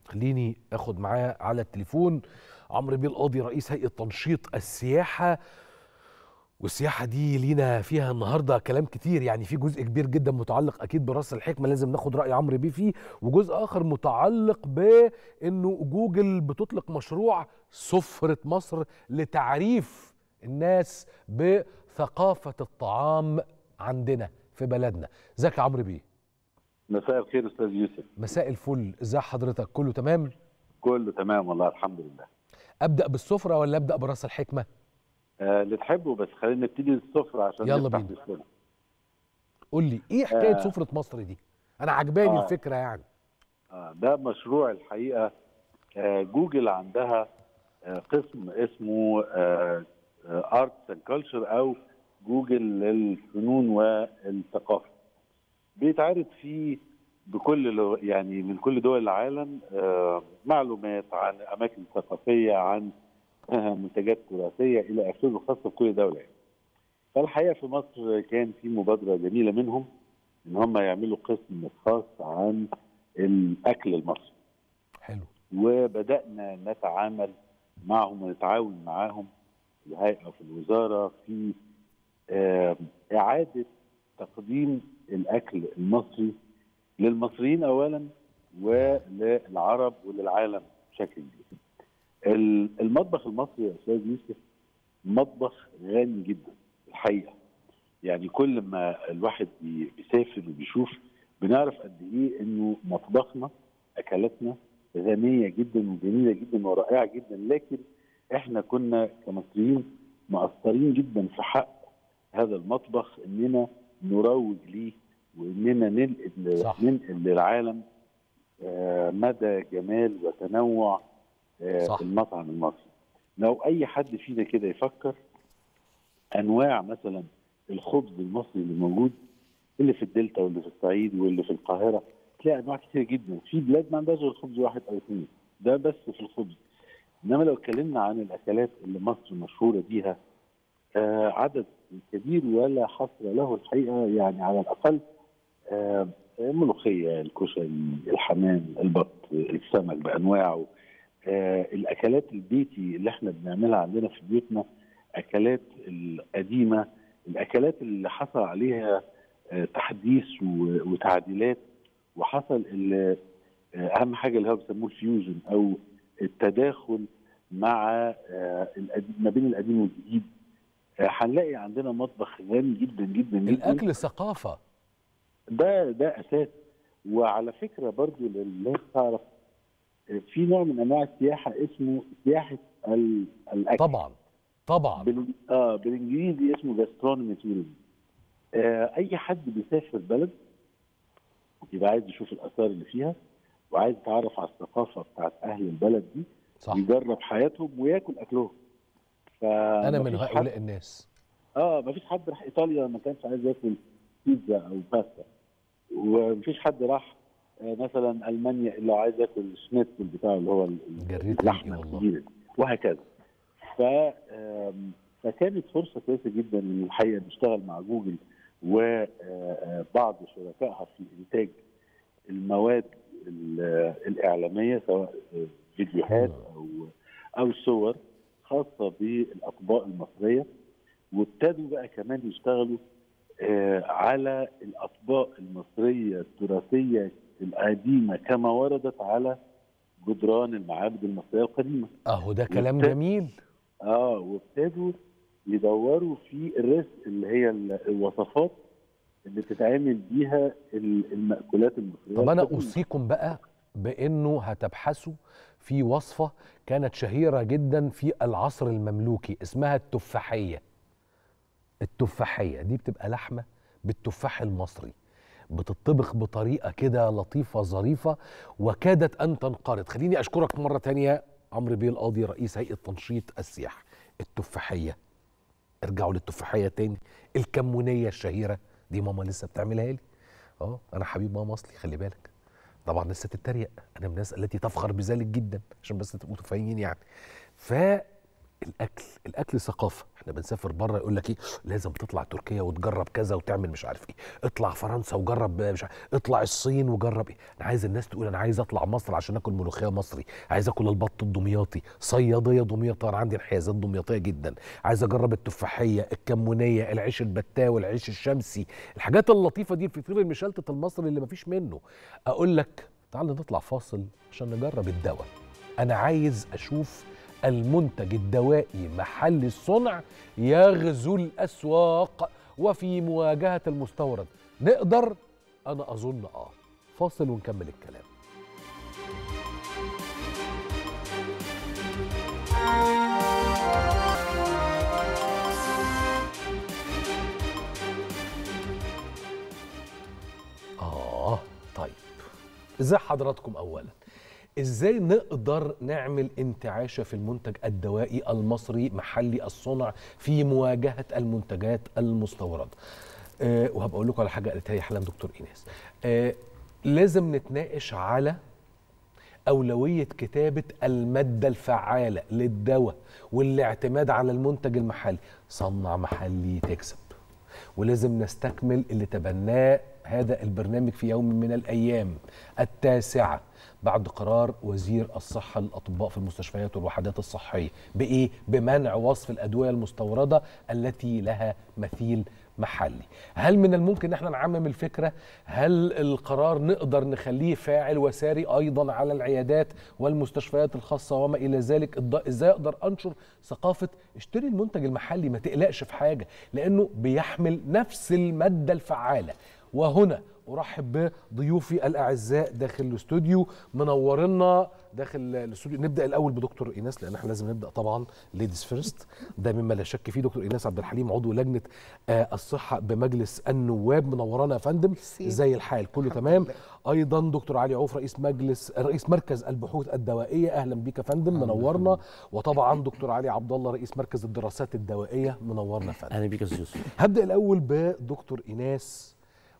خليني اخد معاه على التليفون عمرو بيه القاضي رئيس هيئه تنشيط السياحه والسياحه دي لينا فيها النهارده كلام كتير يعني في جزء كبير جدا متعلق اكيد براس الحكمه لازم ناخد راي عمرو بيه فيه وجزء اخر متعلق بانه جوجل بتطلق مشروع سفره مصر لتعريف الناس بثقافه الطعام عندنا في بلدنا ازيك يا عمرو بيه مساء الخير استاذ يوسف مساء الفل ازي حضرتك كله تمام كله تمام والله الحمد لله ابدا بالسفره ولا ابدا براس الحكمه آه اللي تحبه بس خلينا نبتدي بالسفره عشان يلا نفتح بينا. نفسنا. قول لي ايه حكايه آه. سفره مصر دي انا عجباني آه. الفكره يعني آه ده مشروع الحقيقه آه جوجل عندها آه قسم اسمه ارتس اند كلتشر او جوجل للفنون والثقافه بيتعرض فيه بكل لو- يعني من كل دول العالم آه معلومات عن اماكن ثقافيه عن آه منتجات تراثيه الى اخره خاصه بكل دوله يعني. فالحقيقه في مصر كان في مبادره جميله منهم ان هم يعملوا قسم خاص عن الاكل المصري حلو وبدانا نتعامل معهم ونتعاون معاهم في الهيئه وفي الوزاره في آه، اعاده تقديم الاكل المصري للمصريين اولا وللعرب وللعالم بشكل كبير. ال- المطبخ المصري يا استاذ يوسف مطبخ غني جدا الحقيقه يعني كل ما الواحد بي- بيسافر وبيشوف بنعرف قد ايه انه مطبخنا اكلاتنا غنيه جدا وجميله جدا ورائعه جدا لكن احنا كنا كمصريين مقصرين جدا في حق هذا المطبخ اننا نروج ليه واننا ننقل صح. ننقل للعالم آه، مدى جمال وتنوع آه، صح. المطعم المصري لو اي حد فينا كده يفكر انواع مثلا الخبز المصري اللي موجود اللي في الدلتا واللي في الصعيد واللي في القاهره تلاقي انواع كتير جدا في بلاد ما عندهاش غير خبز واحد او اثنين ده بس في الخبز انما لو اتكلمنا عن الاكلات اللي مصر مشهوره بيها آه عدد كبير ولا حصر له الحقيقه يعني على الاقل آه الملوخيه الكشري الحمام البط السمك بانواعه آه الاكلات البيتي اللي احنا بنعملها عندنا في بيوتنا اكلات القديمه الاكلات اللي حصل عليها آه تحديث و- وتعديلات وحصل ال- آه، اهم حاجه اللي هو بيسموه الفيوجن او التداخل مع آه، القديم- ما بين القديم والجديد آه، هنلاقي عندنا مطبخ غني جدا جدا جدا الاكل ثقافه ده ده اساس وعلى فكره برضو للناس تعرف آه، في نوع من انواع السياحه اسمه سياحه ال- الاكل طبعا طبعا بال... اه بالانجليزي اسمه جاسترونومي توريزم آه اي حد بيسافر بلد يبقى عايز يشوف الاثار اللي فيها وعايز يتعرف على الثقافه بتاعت اهل البلد دي صح يجرب حياتهم وياكل اكلهم انا من فمفيش هؤلاء حد... الناس اه مفيش حد راح ايطاليا ما كانش عايز ياكل بيتزا او باستا ومفيش حد راح آه، مثلا المانيا اللي عايز ياكل الشنيتزل بتاعه اللي هو ال- جريت اللحمه ريقي والله. الكبيره دي، وهكذا ف آم، فكانت فرصه كويسه جدا ان الحقيقه نشتغل مع جوجل وبعض شركائها في انتاج المواد ال- الاعلاميه سواء فيديوهات او او صور خاصه بالاطباق المصريه وابتدوا بقى كمان يشتغلوا آه، على الاطباق المصريه التراثيه القديمه كما وردت على جدران المعابد المصريه القديمه اهو ده كلام وابت- جميل اه وابتدوا يدوروا في الرزق اللي هي ال- الوصفات اللي بتتعمل بيها ال- المأكولات المصريه طب انا القديمة. اوصيكم بقى بانه هتبحثوا في وصفه كانت شهيره جدا في العصر المملوكي اسمها التفاحيه التفاحيه دي بتبقى لحمه بالتفاح المصري بتطبخ بطريقه كده لطيفه ظريفه وكادت ان تنقرض خليني اشكرك مره تانية عمرو بيه القاضي رئيس هيئه تنشيط السياحه التفاحيه ارجعوا للتفاحيه تاني الكمونيه الشهيره دي ماما لسه بتعملها لي اه انا حبيب ماما اصلي خلي بالك طبعا لسه تتريق انا من الناس التي تفخر بذلك جدا عشان بس تبقوا فاهمين يعني ف الاكل الاكل ثقافه احنا بنسافر بره يقول لك ايه لازم تطلع تركيا وتجرب كذا وتعمل مش عارف ايه اطلع فرنسا وجرب مش عارف اطلع الصين وجرب ايه انا عايز الناس تقول انا عايز اطلع مصر عشان اكل ملوخيه مصري عايز اكل البط الدمياطي صياديه دمياط انا عندي انحيازات دمياطيه جدا عايز اجرب التفاحيه الكمونيه العيش البتاوي العيش الشمسي الحاجات اللطيفه دي الفطير المشلتت المصري اللي مفيش منه اقول لك تعال نطلع فاصل عشان نجرب الدواء انا عايز اشوف المنتج الدوائي محل الصنع يغزو الاسواق وفي مواجهه المستورد نقدر انا اظن اه فاصل ونكمل الكلام اه طيب ازاي حضراتكم اولا ازاي نقدر نعمل انتعاشه في المنتج الدوائي المصري محلي الصنع في مواجهه المنتجات المستورده أه وهبقى اقول لكم على حاجه قالتها لي حالا دكتور ايناس أه لازم نتناقش على أولوية كتابة المادة الفعالة للدواء والاعتماد على المنتج المحلي صنع محلي تكسب ولازم نستكمل اللي تبناه هذا البرنامج في يوم من الأيام التاسعة بعد قرار وزير الصحة للأطباء في المستشفيات والوحدات الصحية بإيه؟ بمنع وصف الأدوية المستوردة التي لها مثيل محلي هل من الممكن ان احنا نعمم الفكره هل القرار نقدر نخليه فاعل وساري ايضا على العيادات والمستشفيات الخاصه وما الى ذلك الض- ازاي اقدر انشر ثقافه اشتري المنتج المحلي ما تقلقش في حاجه لانه بيحمل نفس الماده الفعاله وهنا ارحب بضيوفي الاعزاء داخل الاستوديو منورنا داخل الاستوديو نبدا الاول بدكتور ايناس لان احنا لازم نبدا طبعا ليديز فيرست ده مما لا شك فيه دكتور ايناس عبد الحليم عضو لجنه آه الصحه بمجلس النواب منورانا يا فندم زي الحال كله تمام ايضا دكتور علي عوف رئيس مجلس رئيس مركز البحوث الدوائيه اهلا بيك يا فندم منورنا وطبعا دكتور علي عبد الله رئيس مركز الدراسات الدوائيه منورنا يا فندم اهلا بيك يا استاذ يوسف هبدا الاول بدكتور ايناس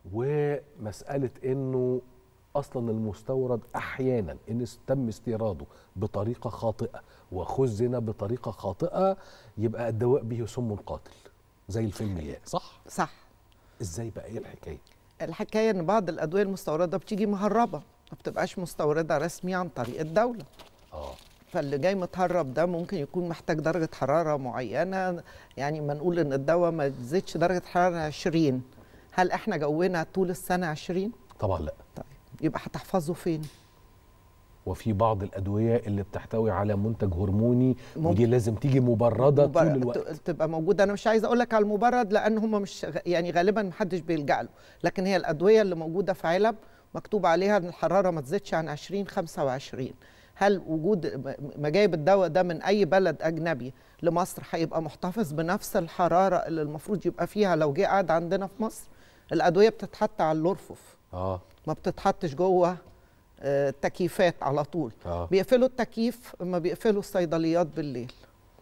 ومساله انه اصلا المستورد احيانا ان تم استيراده بطريقه خاطئه وخزن بطريقه خاطئه يبقى الدواء به سم قاتل زي الفيلم ياء صح صح ازاي بقى ايه الحكايه الحكايه ان بعض الادويه المستورده بتيجي مهربه ما بتبقاش مستورده رسمي عن طريق الدوله اه فاللي جاي متهرب ده ممكن يكون محتاج درجه حراره معينه يعني ما نقول ان الدواء ما تزيدش درجه حراره 20 هل احنا جونا طول السنه 20 طبعا لا طيب يبقى هتحفظه فين وفي بعض الادويه اللي بتحتوي على منتج هرموني ممكن. ودي لازم تيجي مبرده طول مبر- الوقت ت- تبقى موجوده انا مش عايزه اقول لك على المبرد لان هم مش غ- يعني غالبا محدش بيلجا له لكن هي الادويه اللي موجوده في علب مكتوب عليها ان الحراره ما تزيدش عن 20 25 هل وجود م- مجايب الدواء ده من اي بلد اجنبي لمصر هيبقى محتفظ بنفس الحراره اللي المفروض يبقى فيها لو جه قعد عندنا في مصر الادويه بتتحط على الرفوف اه ما بتتحطش جوه آه، تكييفات على طول اه بيقفلوا التكييف اما بيقفلوا الصيدليات بالليل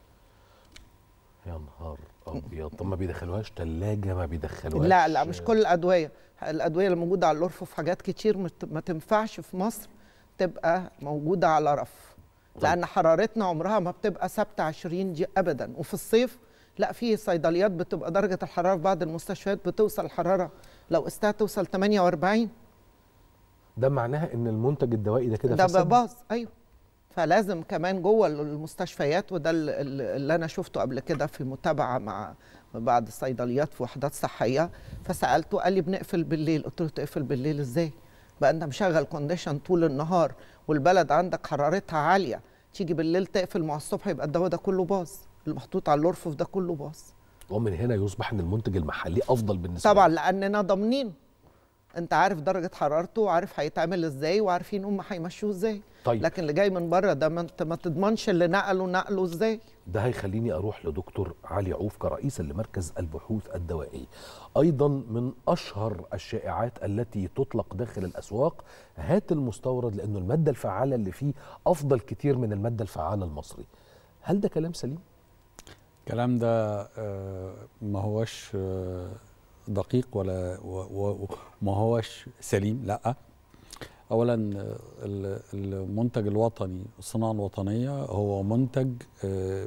يا نهار ابيض طب ما بيدخلوهاش ثلاجه ما بيدخلوهاش لا لا مش كل الادويه الادويه اللي موجوده على الرفوف حاجات كتير مت- ما تنفعش في مصر تبقى موجوده على رف لان حرارتنا عمرها ما بتبقى ثابته 20 دي ابدا وفي الصيف لا في صيدليات بتبقى درجه الحراره في بعض المستشفيات بتوصل الحراره لو قستها توصل 48 ده معناها ان المنتج الدوائي ده كده ده فسد؟ باظ ايوه فلازم كمان جوه المستشفيات وده ال- ال- اللي انا شفته قبل كده في متابعه مع بعض الصيدليات في وحدات صحيه فسالته قال لي بنقفل بالليل قلت له تقفل بالليل ازاي بقى انت مشغل كونديشن طول النهار والبلد عندك حرارتها عاليه تيجي بالليل تقفل مع الصبح يبقى الدواء ده كله باظ المحطوط على الرفوف ده كله باظ ومن هنا يصبح ان المنتج المحلي افضل بالنسبه طبعا لنا. لاننا ضامنين انت عارف درجه حرارته وعارف هيتعمل ازاي وعارفين هم هيمشوه ازاي طيب. لكن اللي جاي من بره ده ما انت ما تضمنش اللي نقله نقله ازاي ده هيخليني اروح لدكتور علي عوف كرئيسا لمركز البحوث الدوائيه ايضا من اشهر الشائعات التي تطلق داخل الاسواق هات المستورد لانه الماده الفعاله اللي فيه افضل كتير من الماده الفعاله المصري هل ده كلام سليم الكلام ده آه، ما هوش آه، دقيق ولا و- و- وما هوش سليم لا اولا آه، ال- المنتج الوطني الصناعه الوطنيه هو منتج آه،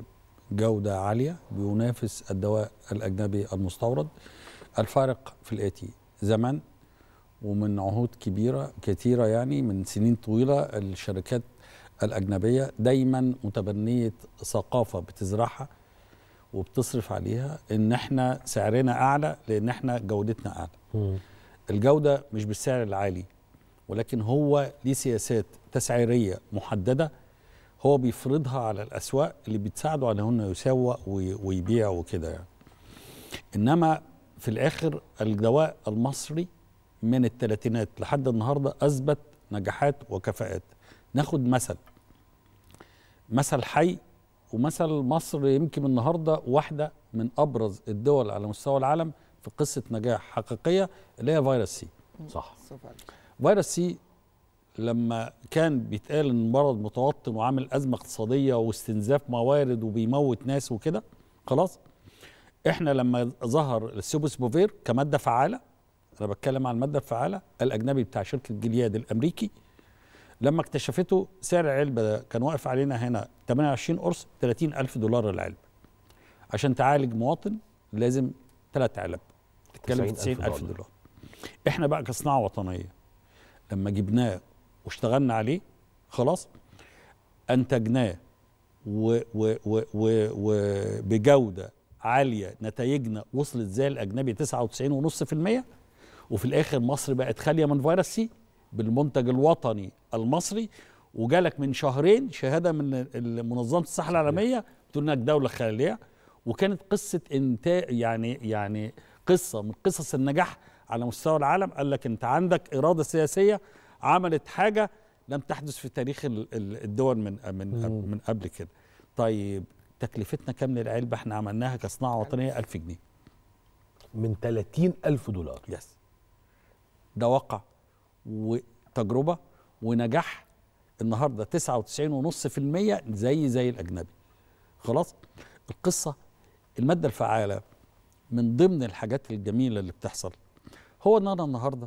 جودة عالية بينافس الدواء الأجنبي المستورد الفارق في الآتي زمن ومن عهود كبيرة كثيرة يعني من سنين طويلة الشركات الأجنبية دايما متبنية ثقافة بتزرعها وبتصرف عليها إن احنا سعرنا أعلى لأن احنا جودتنا أعلى الجودة مش بالسعر العالي ولكن هو ليه سياسات تسعيرية محددة هو بيفرضها على الأسواق اللي بتساعده على انه يسوق وي- ويبيع وكده يعني إنما في الآخر الدواء المصري من الثلاثينات لحد النهاردة أثبت نجاحات وكفاءات ناخد مثل مثل حي ومثل مصر يمكن النهارده واحده من ابرز الدول على مستوى العالم في قصه نجاح حقيقيه اللي هي فيروس سي صح فيروس سي لما كان بيتقال ان مرض متوطن وعامل ازمه اقتصاديه واستنزاف موارد وبيموت ناس وكده خلاص احنا لما ظهر السوبوسبوفير كماده فعاله انا بتكلم عن الماده الفعاله الاجنبي بتاع شركه جلياد الامريكي لما اكتشفته سعر العلبه ده كان واقف علينا هنا 28 قرص 30 الف دولار العلبه عشان تعالج مواطن لازم ثلاث علب تتكلم في 90 الف دولار احنا بقى كصناعه وطنيه لما جبناه واشتغلنا عليه خلاص انتجناه و- و- و- و- وبجوده عاليه نتائجنا وصلت زي الاجنبي 99.5% وفي الاخر مصر بقت خاليه من فيروس سي بالمنتج الوطني المصري وجالك من شهرين شهاده من منظمه الصحه العالميه بتقول انك دوله خاليه وكانت قصه انتاج يعني يعني قصه من قصص النجاح على مستوى العالم قال لك انت عندك اراده سياسيه عملت حاجه لم تحدث في تاريخ ال- ال- الدول من من من قبل كده طيب تكلفتنا كام للعلبه احنا عملناها كصناعه وطنيه 1000 جنيه من 30 ألف دولار يس ده واقع وتجربه ونجاح النهارده 99.5% زي زي الاجنبي خلاص القصه الماده الفعاله من ضمن الحاجات الجميله اللي بتحصل هو ان انا النهارده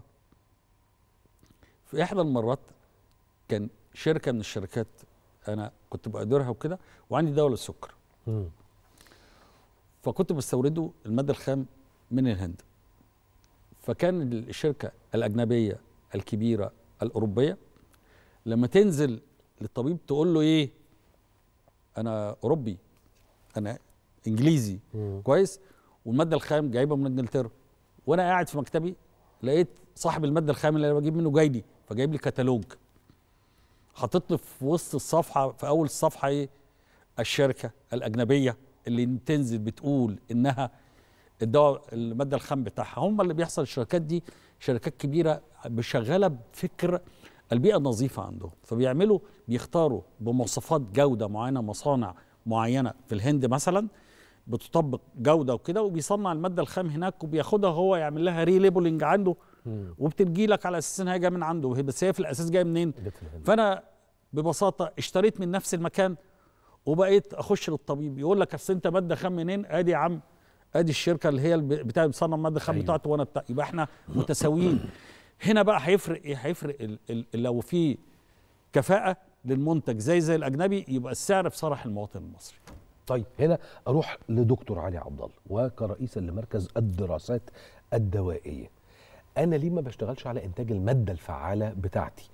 في احدى المرات كان شركه من الشركات انا كنت بقدرها وكده وعندي دواء للسكر مم. فكنت بستورده الماده الخام من الهند فكان الشركه الاجنبيه الكبيره الاوروبيه لما تنزل للطبيب تقول له ايه انا اوروبي انا انجليزي مم. كويس والماده الخام جايبها من انجلترا وانا قاعد في مكتبي لقيت صاحب الماده الخام اللي انا بجيب منه جاي لي فجايب لي كتالوج حاطط لي في وسط الصفحه في اول الصفحه ايه الشركه الاجنبيه اللي تنزل بتقول انها الدواء الماده الخام بتاعها هم اللي بيحصل الشركات دي شركات كبيره شغاله بفكر البيئه النظيفه عندهم فبيعملوا بيختاروا بمواصفات جوده معينه مصانع معينه في الهند مثلا بتطبق جوده وكده وبيصنع الماده الخام هناك وبياخدها هو يعمل لها ريليبلنج عنده وبتجي لك على اساس انها جايه من عنده بس هي في الاساس جايه منين؟ جت في الهند. فانا ببساطه اشتريت من نفس المكان وبقيت اخش للطبيب يقول لك اصل انت ماده خام منين؟ ادي يا عم ادي الشركه اللي هي الب- بتاع بتصنع الماده الخام أيوة. بتاعته وانا بتاع يبقى احنا متساويين هنا بقى هيفرق ايه؟ هيفرق ال ال لو في كفاءه للمنتج زي زي الاجنبي يبقى السعر في صالح المواطن المصري طيب هنا اروح لدكتور علي عبد الله وكرئيسا لمركز الدراسات الدوائيه انا ليه ما بشتغلش على انتاج الماده الفعاله بتاعتي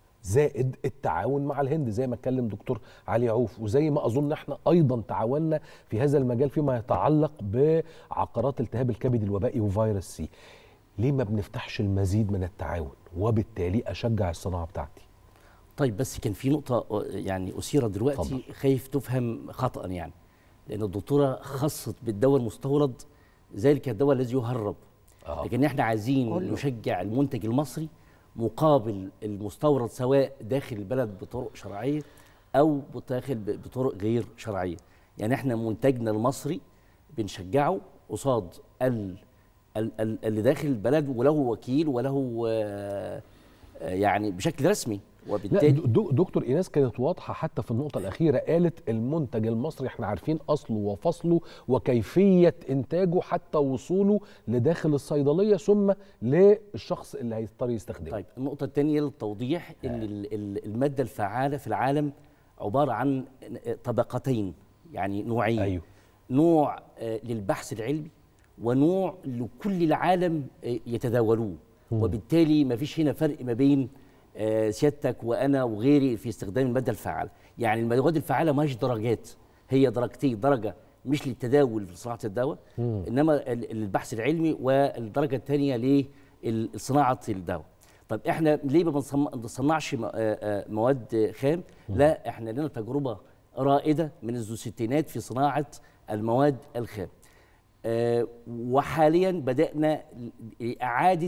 زائد التعاون مع الهند زي ما اتكلم دكتور علي عوف وزي ما اظن احنا ايضا تعاوننا في هذا المجال فيما يتعلق بعقارات التهاب الكبد الوبائي وفيروس سي ليه ما بنفتحش المزيد من التعاون وبالتالي اشجع الصناعه بتاعتي طيب بس كان في نقطة يعني أثيرت دلوقتي اتفضل. خايف تفهم خطأ يعني لأن الدكتورة خصت بالدواء المستورد ذلك الدواء الذي يهرب آه. لكن احنا عايزين كله. نشجع المنتج المصري مقابل المستورد سواء داخل البلد بطرق شرعية أو داخل ب- بطرق غير شرعية يعني احنا منتجنا المصري بنشجعه قصاد ال ال- ال- اللي داخل البلد وله وكيل وله آه، آه، يعني بشكل رسمي لا وبالتالي د- دو- دكتور ايناس كانت واضحه حتى في النقطه الاخيره قالت المنتج المصري احنا عارفين اصله وفصله وكيفيه انتاجه حتى وصوله لداخل الصيدليه ثم للشخص اللي هيضطر يستخدمه طيب النقطة الثانية للتوضيح إن ال- ال- المادة الفعالة في العالم عبارة عن طبقتين يعني نوعين أيوه. نوع آه، للبحث العلمي ونوع لكل العالم آه، يتداولوه وبالتالي ما فيش هنا فرق ما بين آه، سيادتك وانا وغيري في استخدام الماده الفعاله يعني المواد الفعاله ماهيش درجات هي درجتين درجه مش للتداول في صناعه الدواء انما ال- البحث العلمي والدرجه الثانيه لصناعه الدواء طب احنا ليه ما بنصم- ما بنصنعش م- آه، آه، مواد خام لا احنا لنا تجربه رائده من الذو الستينات في صناعه المواد الخام آه، وحاليا بدانا اعاده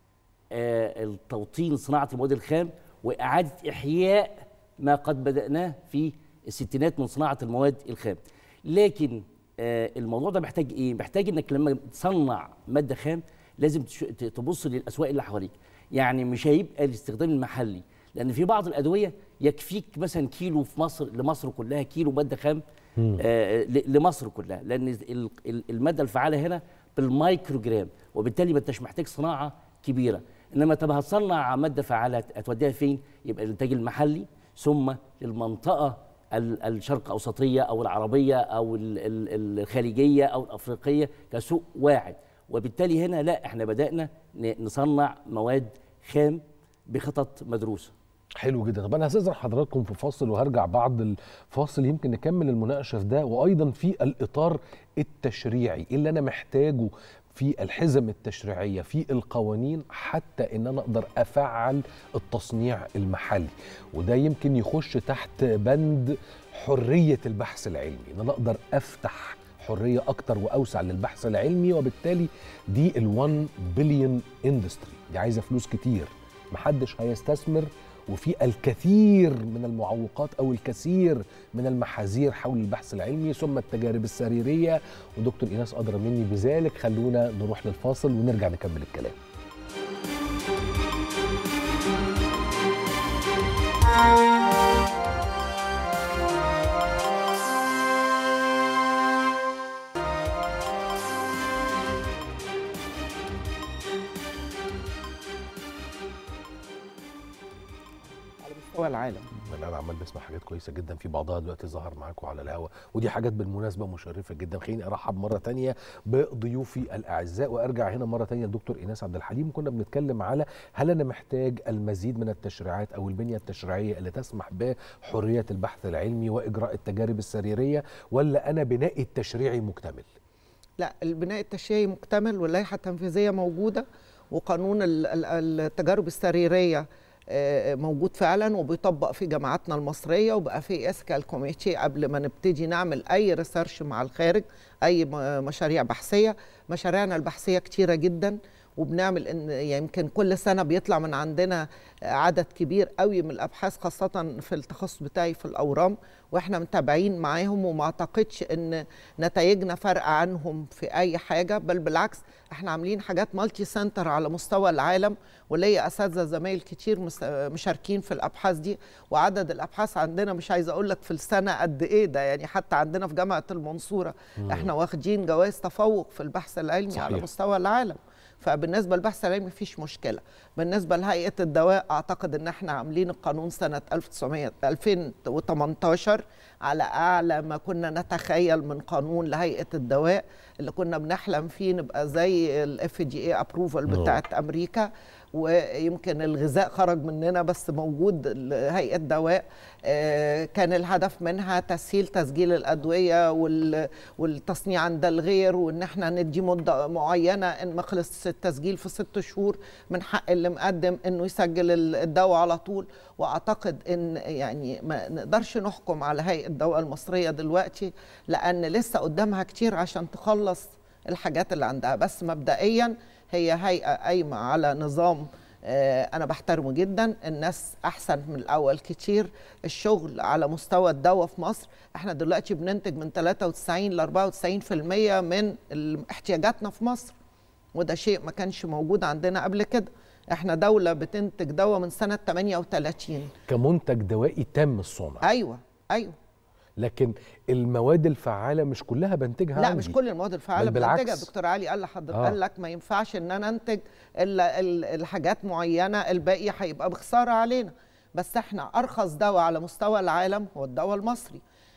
آه، التوطين صناعه المواد الخام واعاده احياء ما قد بداناه في الستينات من صناعه المواد الخام لكن آه، الموضوع ده محتاج ايه محتاج انك لما تصنع ماده خام لازم تش- ت- تبص للاسواق اللي حواليك يعني مش هيبقى الاستخدام المحلي لان في بعض الادويه يكفيك مثلا كيلو في مصر لمصر كلها كيلو ماده خام آه، ل- لمصر كلها لان ال- ال- الماده الفعاله هنا بالمايكرو جرام وبالتالي ما انتش محتاج صناعه كبيره انما طب هتصنع ماده فعاله هتوديها فين يبقى الانتاج المحلي ثم للمنطقه ال- الشرق اوسطيه او العربيه او ال- ال- الخليجيه او الافريقيه كسوق واحد وبالتالي هنا لا احنا بدانا ن- نصنع مواد خام بخطط مدروسه حلو جدا طب انا هستاذن حضراتكم في فاصل وهرجع بعد الفاصل يمكن نكمل المناقشه في ده وايضا في الاطار التشريعي إيه اللي انا محتاجه في الحزم التشريعيه في القوانين حتى ان انا اقدر افعل التصنيع المحلي وده يمكن يخش تحت بند حريه البحث العلمي ان انا اقدر افتح حريه اكتر واوسع للبحث العلمي وبالتالي دي ال1 بليون اندستري دي عايزه فلوس كتير محدش هيستثمر وفي الكثير من المعوقات او الكثير من المحاذير حول البحث العلمي ثم التجارب السريريه ودكتور ايناس ادرى مني بذلك خلونا نروح للفاصل ونرجع نكمل الكلام على مستوى العالم انا عمال بسمع حاجات كويسه جدا في بعضها دلوقتي ظهر معاكم على الهوا ودي حاجات بالمناسبه مشرفه جدا خليني ارحب مره تانية بضيوفي الاعزاء وارجع هنا مره تانية لدكتور ايناس عبد الحليم كنا بنتكلم على هل انا محتاج المزيد من التشريعات او البنيه التشريعيه اللي تسمح بحريه البحث العلمي واجراء التجارب السريريه ولا انا بنائي التشريعي مكتمل لا البناء التشريعي مكتمل واللائحه التنفيذيه موجوده وقانون ال- ال- التجارب السريريه آه، موجود فعلا وبيطبق في جامعاتنا المصريه وبقى في اسكال كوميتي قبل ما نبتدي نعمل اي ريسيرش مع الخارج اي م- مشاريع بحثيه مشاريعنا البحثيه كتيره جدا وبنعمل ان يمكن كل سنه بيطلع من عندنا عدد كبير قوي من الابحاث خاصه في التخصص بتاعي في الاورام واحنا متابعين معاهم وما اعتقدش ان نتائجنا فرق عنهم في اي حاجه بل بالعكس احنا عاملين حاجات مالتي سنتر على مستوى العالم وليا اساتذه زمايل كتير مس- مشاركين في الابحاث دي وعدد الابحاث عندنا مش عايزه اقول لك في السنه قد ايه ده يعني حتى عندنا في جامعه المنصوره احنا واخدين جوائز تفوق في البحث العلمي صحيح. على مستوى العالم فبالنسبه للبحث العلمي مفيش مشكله بالنسبه لهيئه الدواء اعتقد ان احنا عاملين القانون سنه 1900 2018 على اعلى ما كنا نتخيل من قانون لهيئه الدواء اللي كنا بنحلم فيه نبقى زي الاف دي اي ابروفال بتاعت امريكا ويمكن الغذاء خرج مننا بس موجود هيئه دواء آه، كان الهدف منها تسهيل تسجيل الادويه وال- والتصنيع عند الغير وان احنا ندي مده معينه ان ما خلص التسجيل في ست شهور من حق اللي مقدم انه يسجل ال- الدواء على طول واعتقد ان يعني ما نقدرش نحكم على هيئه الدواء المصريه دلوقتي لان لسه قدامها كتير عشان تخلص الحاجات اللي عندها بس مبدئيا هي هيئه قايمه على نظام آه، انا بحترمه جدا الناس احسن من الاول كتير الشغل على مستوى الدواء في مصر احنا دلوقتي بننتج من 93 ل 94% من ال- احتياجاتنا في مصر وده شيء ما كانش موجود عندنا قبل كده احنا دولة بتنتج دواء من سنة 38 كمنتج دوائي تم الصنع ايوه ايوه لكن المواد الفعاله مش كلها بنتجها لا عندي. مش كل المواد الفعاله بل بالعكس. بننتجها دكتور علي قال لحضرتك آه. قال لك ما ينفعش ان انا انتج الا ال- الحاجات معينه الباقي هيبقى بخساره علينا بس احنا ارخص دواء على مستوى العالم هو الدواء المصري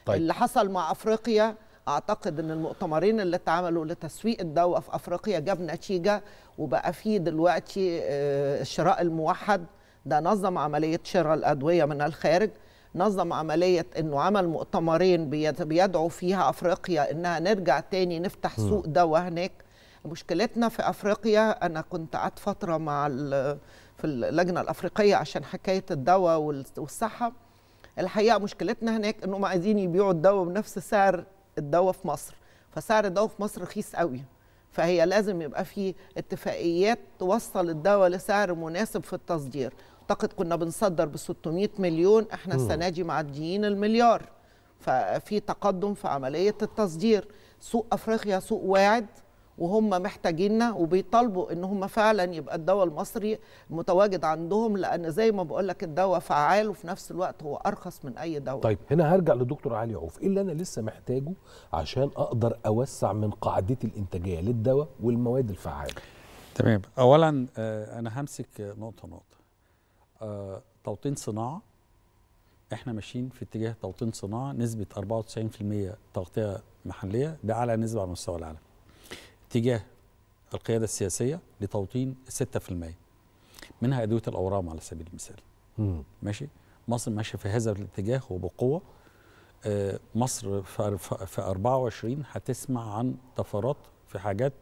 طيب. اللي حصل مع افريقيا اعتقد ان المؤتمرين اللي اتعملوا لتسويق الدواء في افريقيا جاب نتيجه وبقى فيه دلوقتي آه، الشراء الموحد ده نظم عمليه شراء الادويه من الخارج نظم عمليه انه عمل مؤتمرين بيد- بيدعو فيها افريقيا انها نرجع تاني نفتح مم. سوق دواء هناك مشكلتنا في افريقيا انا كنت قعدت فتره مع ال- في اللجنه الافريقيه عشان حكايه الدواء وال- والصحه الحقيقه مشكلتنا هناك انهم عايزين يبيعوا الدواء بنفس سعر الدواء في مصر فسعر الدواء في مصر رخيص قوي فهي لازم يبقى في اتفاقيات توصل الدواء لسعر مناسب في التصدير اعتقد كنا بنصدر ب 600 مليون احنا مم. السنه دي معديين المليار ففي تقدم في عمليه التصدير سوق افريقيا سوق واعد وهم محتاجيننا وبيطالبوا ان هم فعلا يبقى الدواء المصري متواجد عندهم لان زي ما بقول لك الدواء فعال وفي نفس الوقت هو ارخص من اي دواء طيب هنا هرجع لدكتور علي عوف ايه اللي انا لسه محتاجه عشان اقدر اوسع من قاعدتي الانتاجيه للدواء والمواد الفعاله تمام اولا آه، انا همسك آه، نقطه نقطه آه، توطين صناعه احنا ماشيين في اتجاه توطين صناعه نسبه 94% تغطيه محليه ده اعلى نسبه على مستوى العالم اتجاه القياده السياسيه لتوطين 6% منها ادويه الاورام على سبيل المثال مم. ماشي مصر ماشيه في هذا الاتجاه وبقوه آه، مصر في في- في 24 هتسمع عن طفرات في حاجات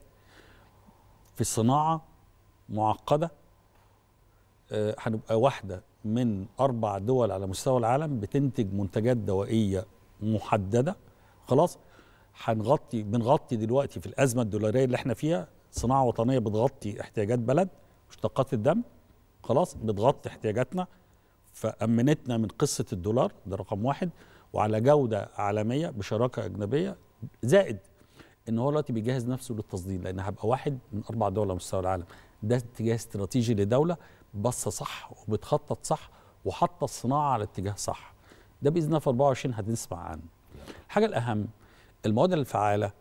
في صناعه معقده آه، هنبقى واحده من اربع دول على مستوى العالم بتنتج منتجات دوائيه محدده خلاص هنغطي بنغطي دلوقتي في الازمه الدولاريه اللي احنا فيها صناعه وطنيه بتغطي احتياجات بلد مشتقات الدم خلاص بتغطي احتياجاتنا فامنتنا من قصه الدولار ده رقم واحد وعلى جوده عالميه بشراكه اجنبيه زائد ان هو دلوقتي بيجهز نفسه للتصدير لان هبقى واحد من اربع دول على مستوى العالم ده اتجاه استراتيجي لدوله باصه صح وبتخطط صح وحاطه الصناعه على اتجاه صح ده باذن الله في 24 هتسمع عنه الحاجه الاهم المواد الفعاله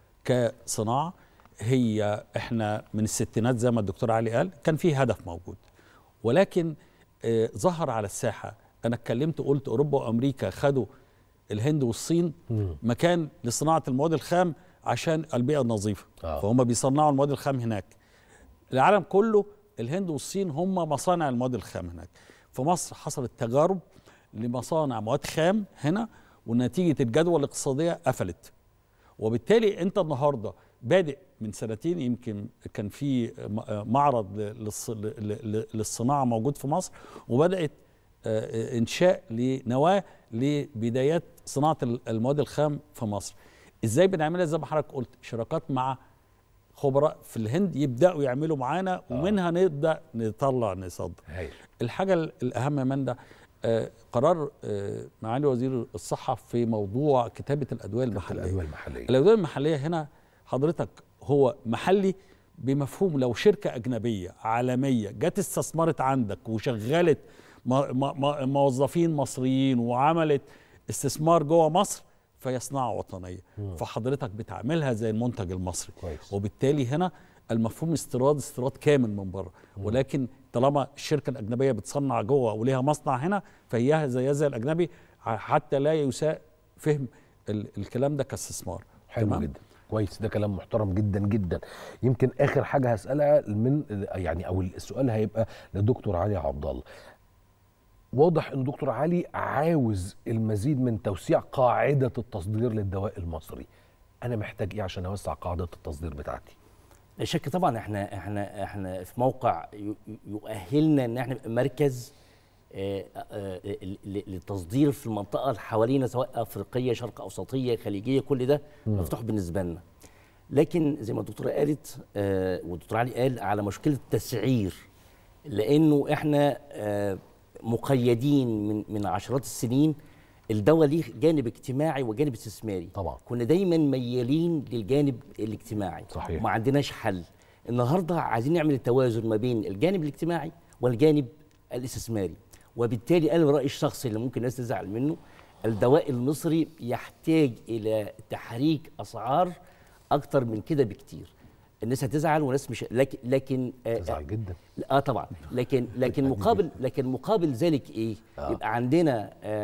كصناعه هي احنا من الستينات زي ما الدكتور علي قال كان في هدف موجود ولكن آه ظهر على الساحه انا اتكلمت قلت اوروبا وامريكا خدوا الهند والصين مكان لصناعه المواد الخام عشان البيئه النظيفه آه. فهم بيصنعوا المواد الخام هناك العالم كله الهند والصين هم مصانع المواد الخام هناك في مصر حصلت تجارب لمصانع مواد خام هنا ونتيجه الجدوى الاقتصاديه قفلت وبالتالي انت النهارده بادئ من سنتين يمكن كان في م- معرض للص- ل- ل- للصناعه موجود في مصر وبدات آه، انشاء لنواه لبدايات صناعه ال- المواد الخام في مصر ازاي بنعملها زي ما حضرتك قلت شراكات مع خبراء في الهند يبداوا يعملوا معانا ومنها نبدا نطلع نصدر هايل. الحاجه ال- الاهم من ده آه، قرار آه، معالي وزير الصحه في موضوع كتابه الادويه المحليه الادويه المحليه الادويه المحليه هنا حضرتك هو محلي بمفهوم لو شركه اجنبيه عالميه جت استثمرت عندك وشغلت م- م- م- موظفين مصريين وعملت استثمار جوه مصر فهي صناعه وطنيه مم. فحضرتك بتعملها زي المنتج المصري كويس. وبالتالي هنا المفهوم استيراد استيراد كامل من بره ولكن طالما الشركه الاجنبيه بتصنع جوه وليها مصنع هنا فهي زيها زي الاجنبي ع- حتى لا يساء فهم ال- الكلام ده كاستثمار حلو تمام؟ جدا كويس ده كلام محترم جدا جدا يمكن اخر حاجه هسالها من يعني او السؤال هيبقى لدكتور علي عبد الله واضح ان دكتور علي عاوز المزيد من توسيع قاعده التصدير للدواء المصري انا محتاج ايه عشان اوسع قاعده التصدير بتاعتي لا شك طبعا احنا احنا احنا في موقع ي- يؤهلنا ان احنا نبقى مركز آه، آه، ل- ل- للتصدير في المنطقه اللي حوالينا سواء افريقيه شرق اوسطيه خليجيه كل ده مم. مفتوح بالنسبه لنا لكن زي ما الدكتوره قالت آه، والدكتور علي قال على مشكله التسعير لانه احنا آه، مقيدين من من عشرات السنين الدواء ليه جانب اجتماعي وجانب استثماري طبعا كنا دايما ميالين للجانب الاجتماعي صحيح. وما عندناش حل النهارده عايزين نعمل التوازن ما بين الجانب الاجتماعي والجانب الاستثماري وبالتالي انا رايي الشخصي اللي ممكن الناس تزعل منه الدواء المصري يحتاج الى تحريك اسعار اكتر من كده بكتير الناس هتزعل وناس مش لكن لكن تزعل جدا اه طبعا لكن لكن مقابل لكن مقابل ذلك ايه آه. يبقى عندنا آه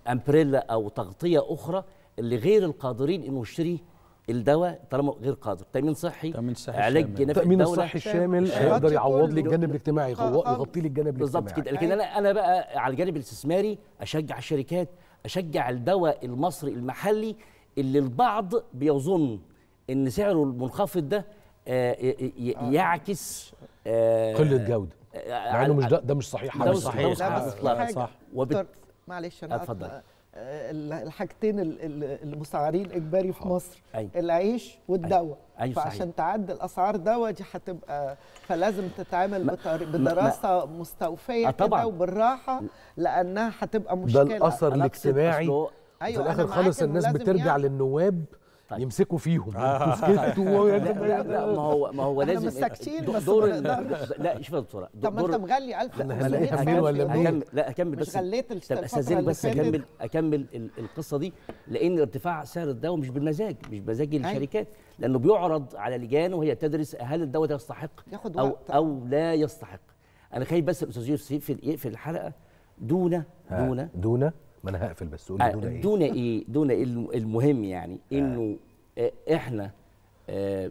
امبريلا او تغطيه اخرى اللي غير القادرين انه يشتري الدواء طالما غير قادر تامين صحي تامين صحي علاج شامل. جنافي التامين الدولة الصحي الشامل شامل. هيقدر يعوض لي كله. الجانب الاجتماعي يغو- آه، آه. يغطي لي الجانب بالظبط الاجتماعي كده لكن انا انا بقى على الجانب الاستثماري اشجع الشركات اشجع الدواء المصري المحلي اللي البعض بيظن ان سعره المنخفض ده آه، ي- ي- يعكس آه، قله جوده آه، مع انه على- مش ده ده مش صحيح ده على مش فكرة. صحيح. لا صح. بس في صح. حاجة صح. وبت- دكتور، معلش انا اتفضل. أطلع. آه، ال- الحاجتين ال- ال- المسعرين اجباري في مصر أيوة. العيش والدواء أيوة صحيح. فعشان تعدل اسعار دواء دي هتبقى فلازم تتعامل ما- بطر- ما- بدراسه مستوفيه آه، طبعاً. كده وبالراحه لانها هتبقى ده مشكله الاثر أنا أقصد الاجتماعي أصله- في أيوة، الاخر أنا معاك خالص إنه الناس لازم بترجع يعمل. للنواب طيب. يمسكوا فيهم انتوا سكتوا لا, لا, لا ما هو ما هو إحنا لازم مش ساكتين، دو- بس دور ما ال- نقدرش. لا شوف يا دكتوره طب ما انت دور- مغلي 1000 إحنا ما هنلاقيها أنا منين ولا أكمل- منين؟ أكمل- لا اكمل مش بس غليت طب الفترة استاذني اللي بس فاتت. اكمل اكمل ال- القصه دي لان ارتفاع سعر الدواء مش بالمزاج مش بمزاج الشركات لانه بيعرض على لجان وهي تدرس هل الدواء ده يستحق ياخد او وقت. او لا يستحق انا خايف بس الاستاذ يوسف يقفل يقفل الحلقه دون ها، دون دون ما انا هقفل بس قول لي آه، دون ايه دون ايه دون إيه الم- المهم يعني انه آه، احنا آه،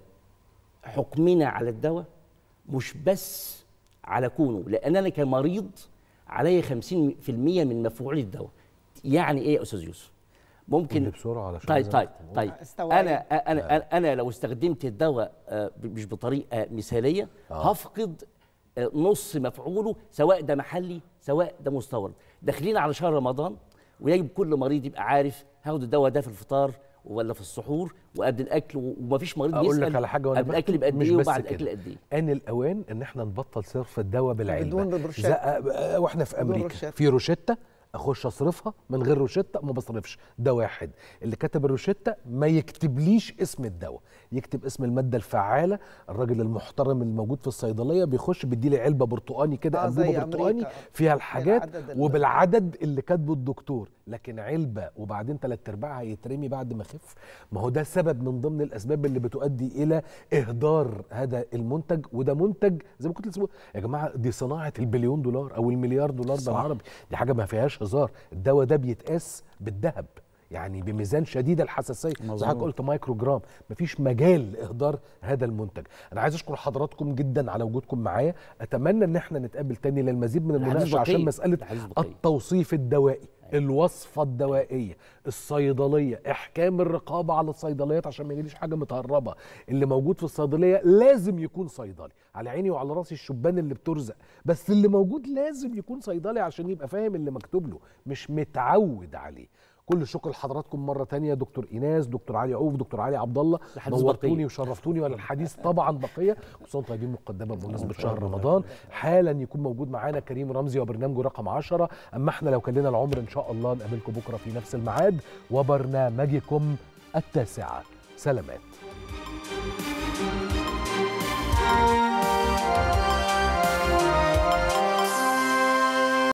حكمنا على الدواء مش بس على كونه لان انا كمريض عليا 50% من مفعول الدواء يعني ايه يا استاذ يوسف قول ممكن لي بسرعه علشان طيب لازم طيب أختم. طيب استوعب. انا انا انا, أنا لو استخدمت الدواء آه، ب- مش بطريقه مثاليه آه. هفقد آه، نص مفعوله سواء ده محلي سواء ده مستورد داخلين على شهر رمضان ويجب كل مريض يبقى عارف هاخد الدواء ده في الفطار ولا في السحور وقبل الاكل ومفيش مريض اقول بيسال لك على حاجه وانا قبل الاكل بكتب، بقد مش ايه بس وبعد كده. الاكل قد ايه ان الاوان ان احنا نبطل صرف الدواء بالعلبه بدون روشتة. زق- واحنا في بدون امريكا روشتة. في روشته اخش اصرفها من غير روشته ما بصرفش ده واحد اللي كتب الروشته ما يكتبليش اسم الدواء يكتب اسم الماده الفعاله الراجل المحترم الموجود في الصيدليه بيخش بيديلي علبه برتقاني كده آه، زي انبوبه برتقاني أمريكا. فيها الحاجات بالعدد ال- وبالعدد اللي كاتبه الدكتور لكن علبه وبعدين ثلاث ارباعها هيترمي بعد ما اخف ما هو ده سبب من ضمن الاسباب اللي بتؤدي الى اهدار هذا المنتج وده منتج زي ما كنت لسه بقول، يا جماعه دي صناعه البليون دولار او المليار دولار صح. بالعربي دي حاجه ما فيهاش هزار الدواء ده بيتقاس بالذهب يعني بميزان شديد الحساسيه زي مظبوط. حضرتك قلت مايكرو جرام مفيش مجال لاهدار هذا المنتج انا عايز اشكر حضراتكم جدا على وجودكم معايا اتمنى ان احنا نتقابل تاني للمزيد من الحديث المناقشه عشان بقية. مساله الحديث بقية. التوصيف الدوائي الوصفه الدوائيه الصيدليه احكام الرقابه على الصيدليات عشان ما يجيليش حاجه متهربه اللي موجود في الصيدليه لازم يكون صيدلي على عيني وعلى راسي الشبان اللي بترزق بس اللي موجود لازم يكون صيدلي عشان يبقى فاهم اللي مكتوب له مش متعود عليه كل الشكر لحضراتكم مره تانية دكتور ايناس دكتور علي عوف دكتور علي عبد الله الحديث نورتوني بقية. وشرفتوني ولا الحديث طبعا بقيه وصوم طيبين مقدمه بمناسبه شهر رمضان حالا يكون موجود معانا كريم رمزي وبرنامجه رقم 10 اما احنا لو كان لنا العمر ان شاء الله نقابلكم بكره في نفس الميعاد وبرنامجكم التاسعه سلامات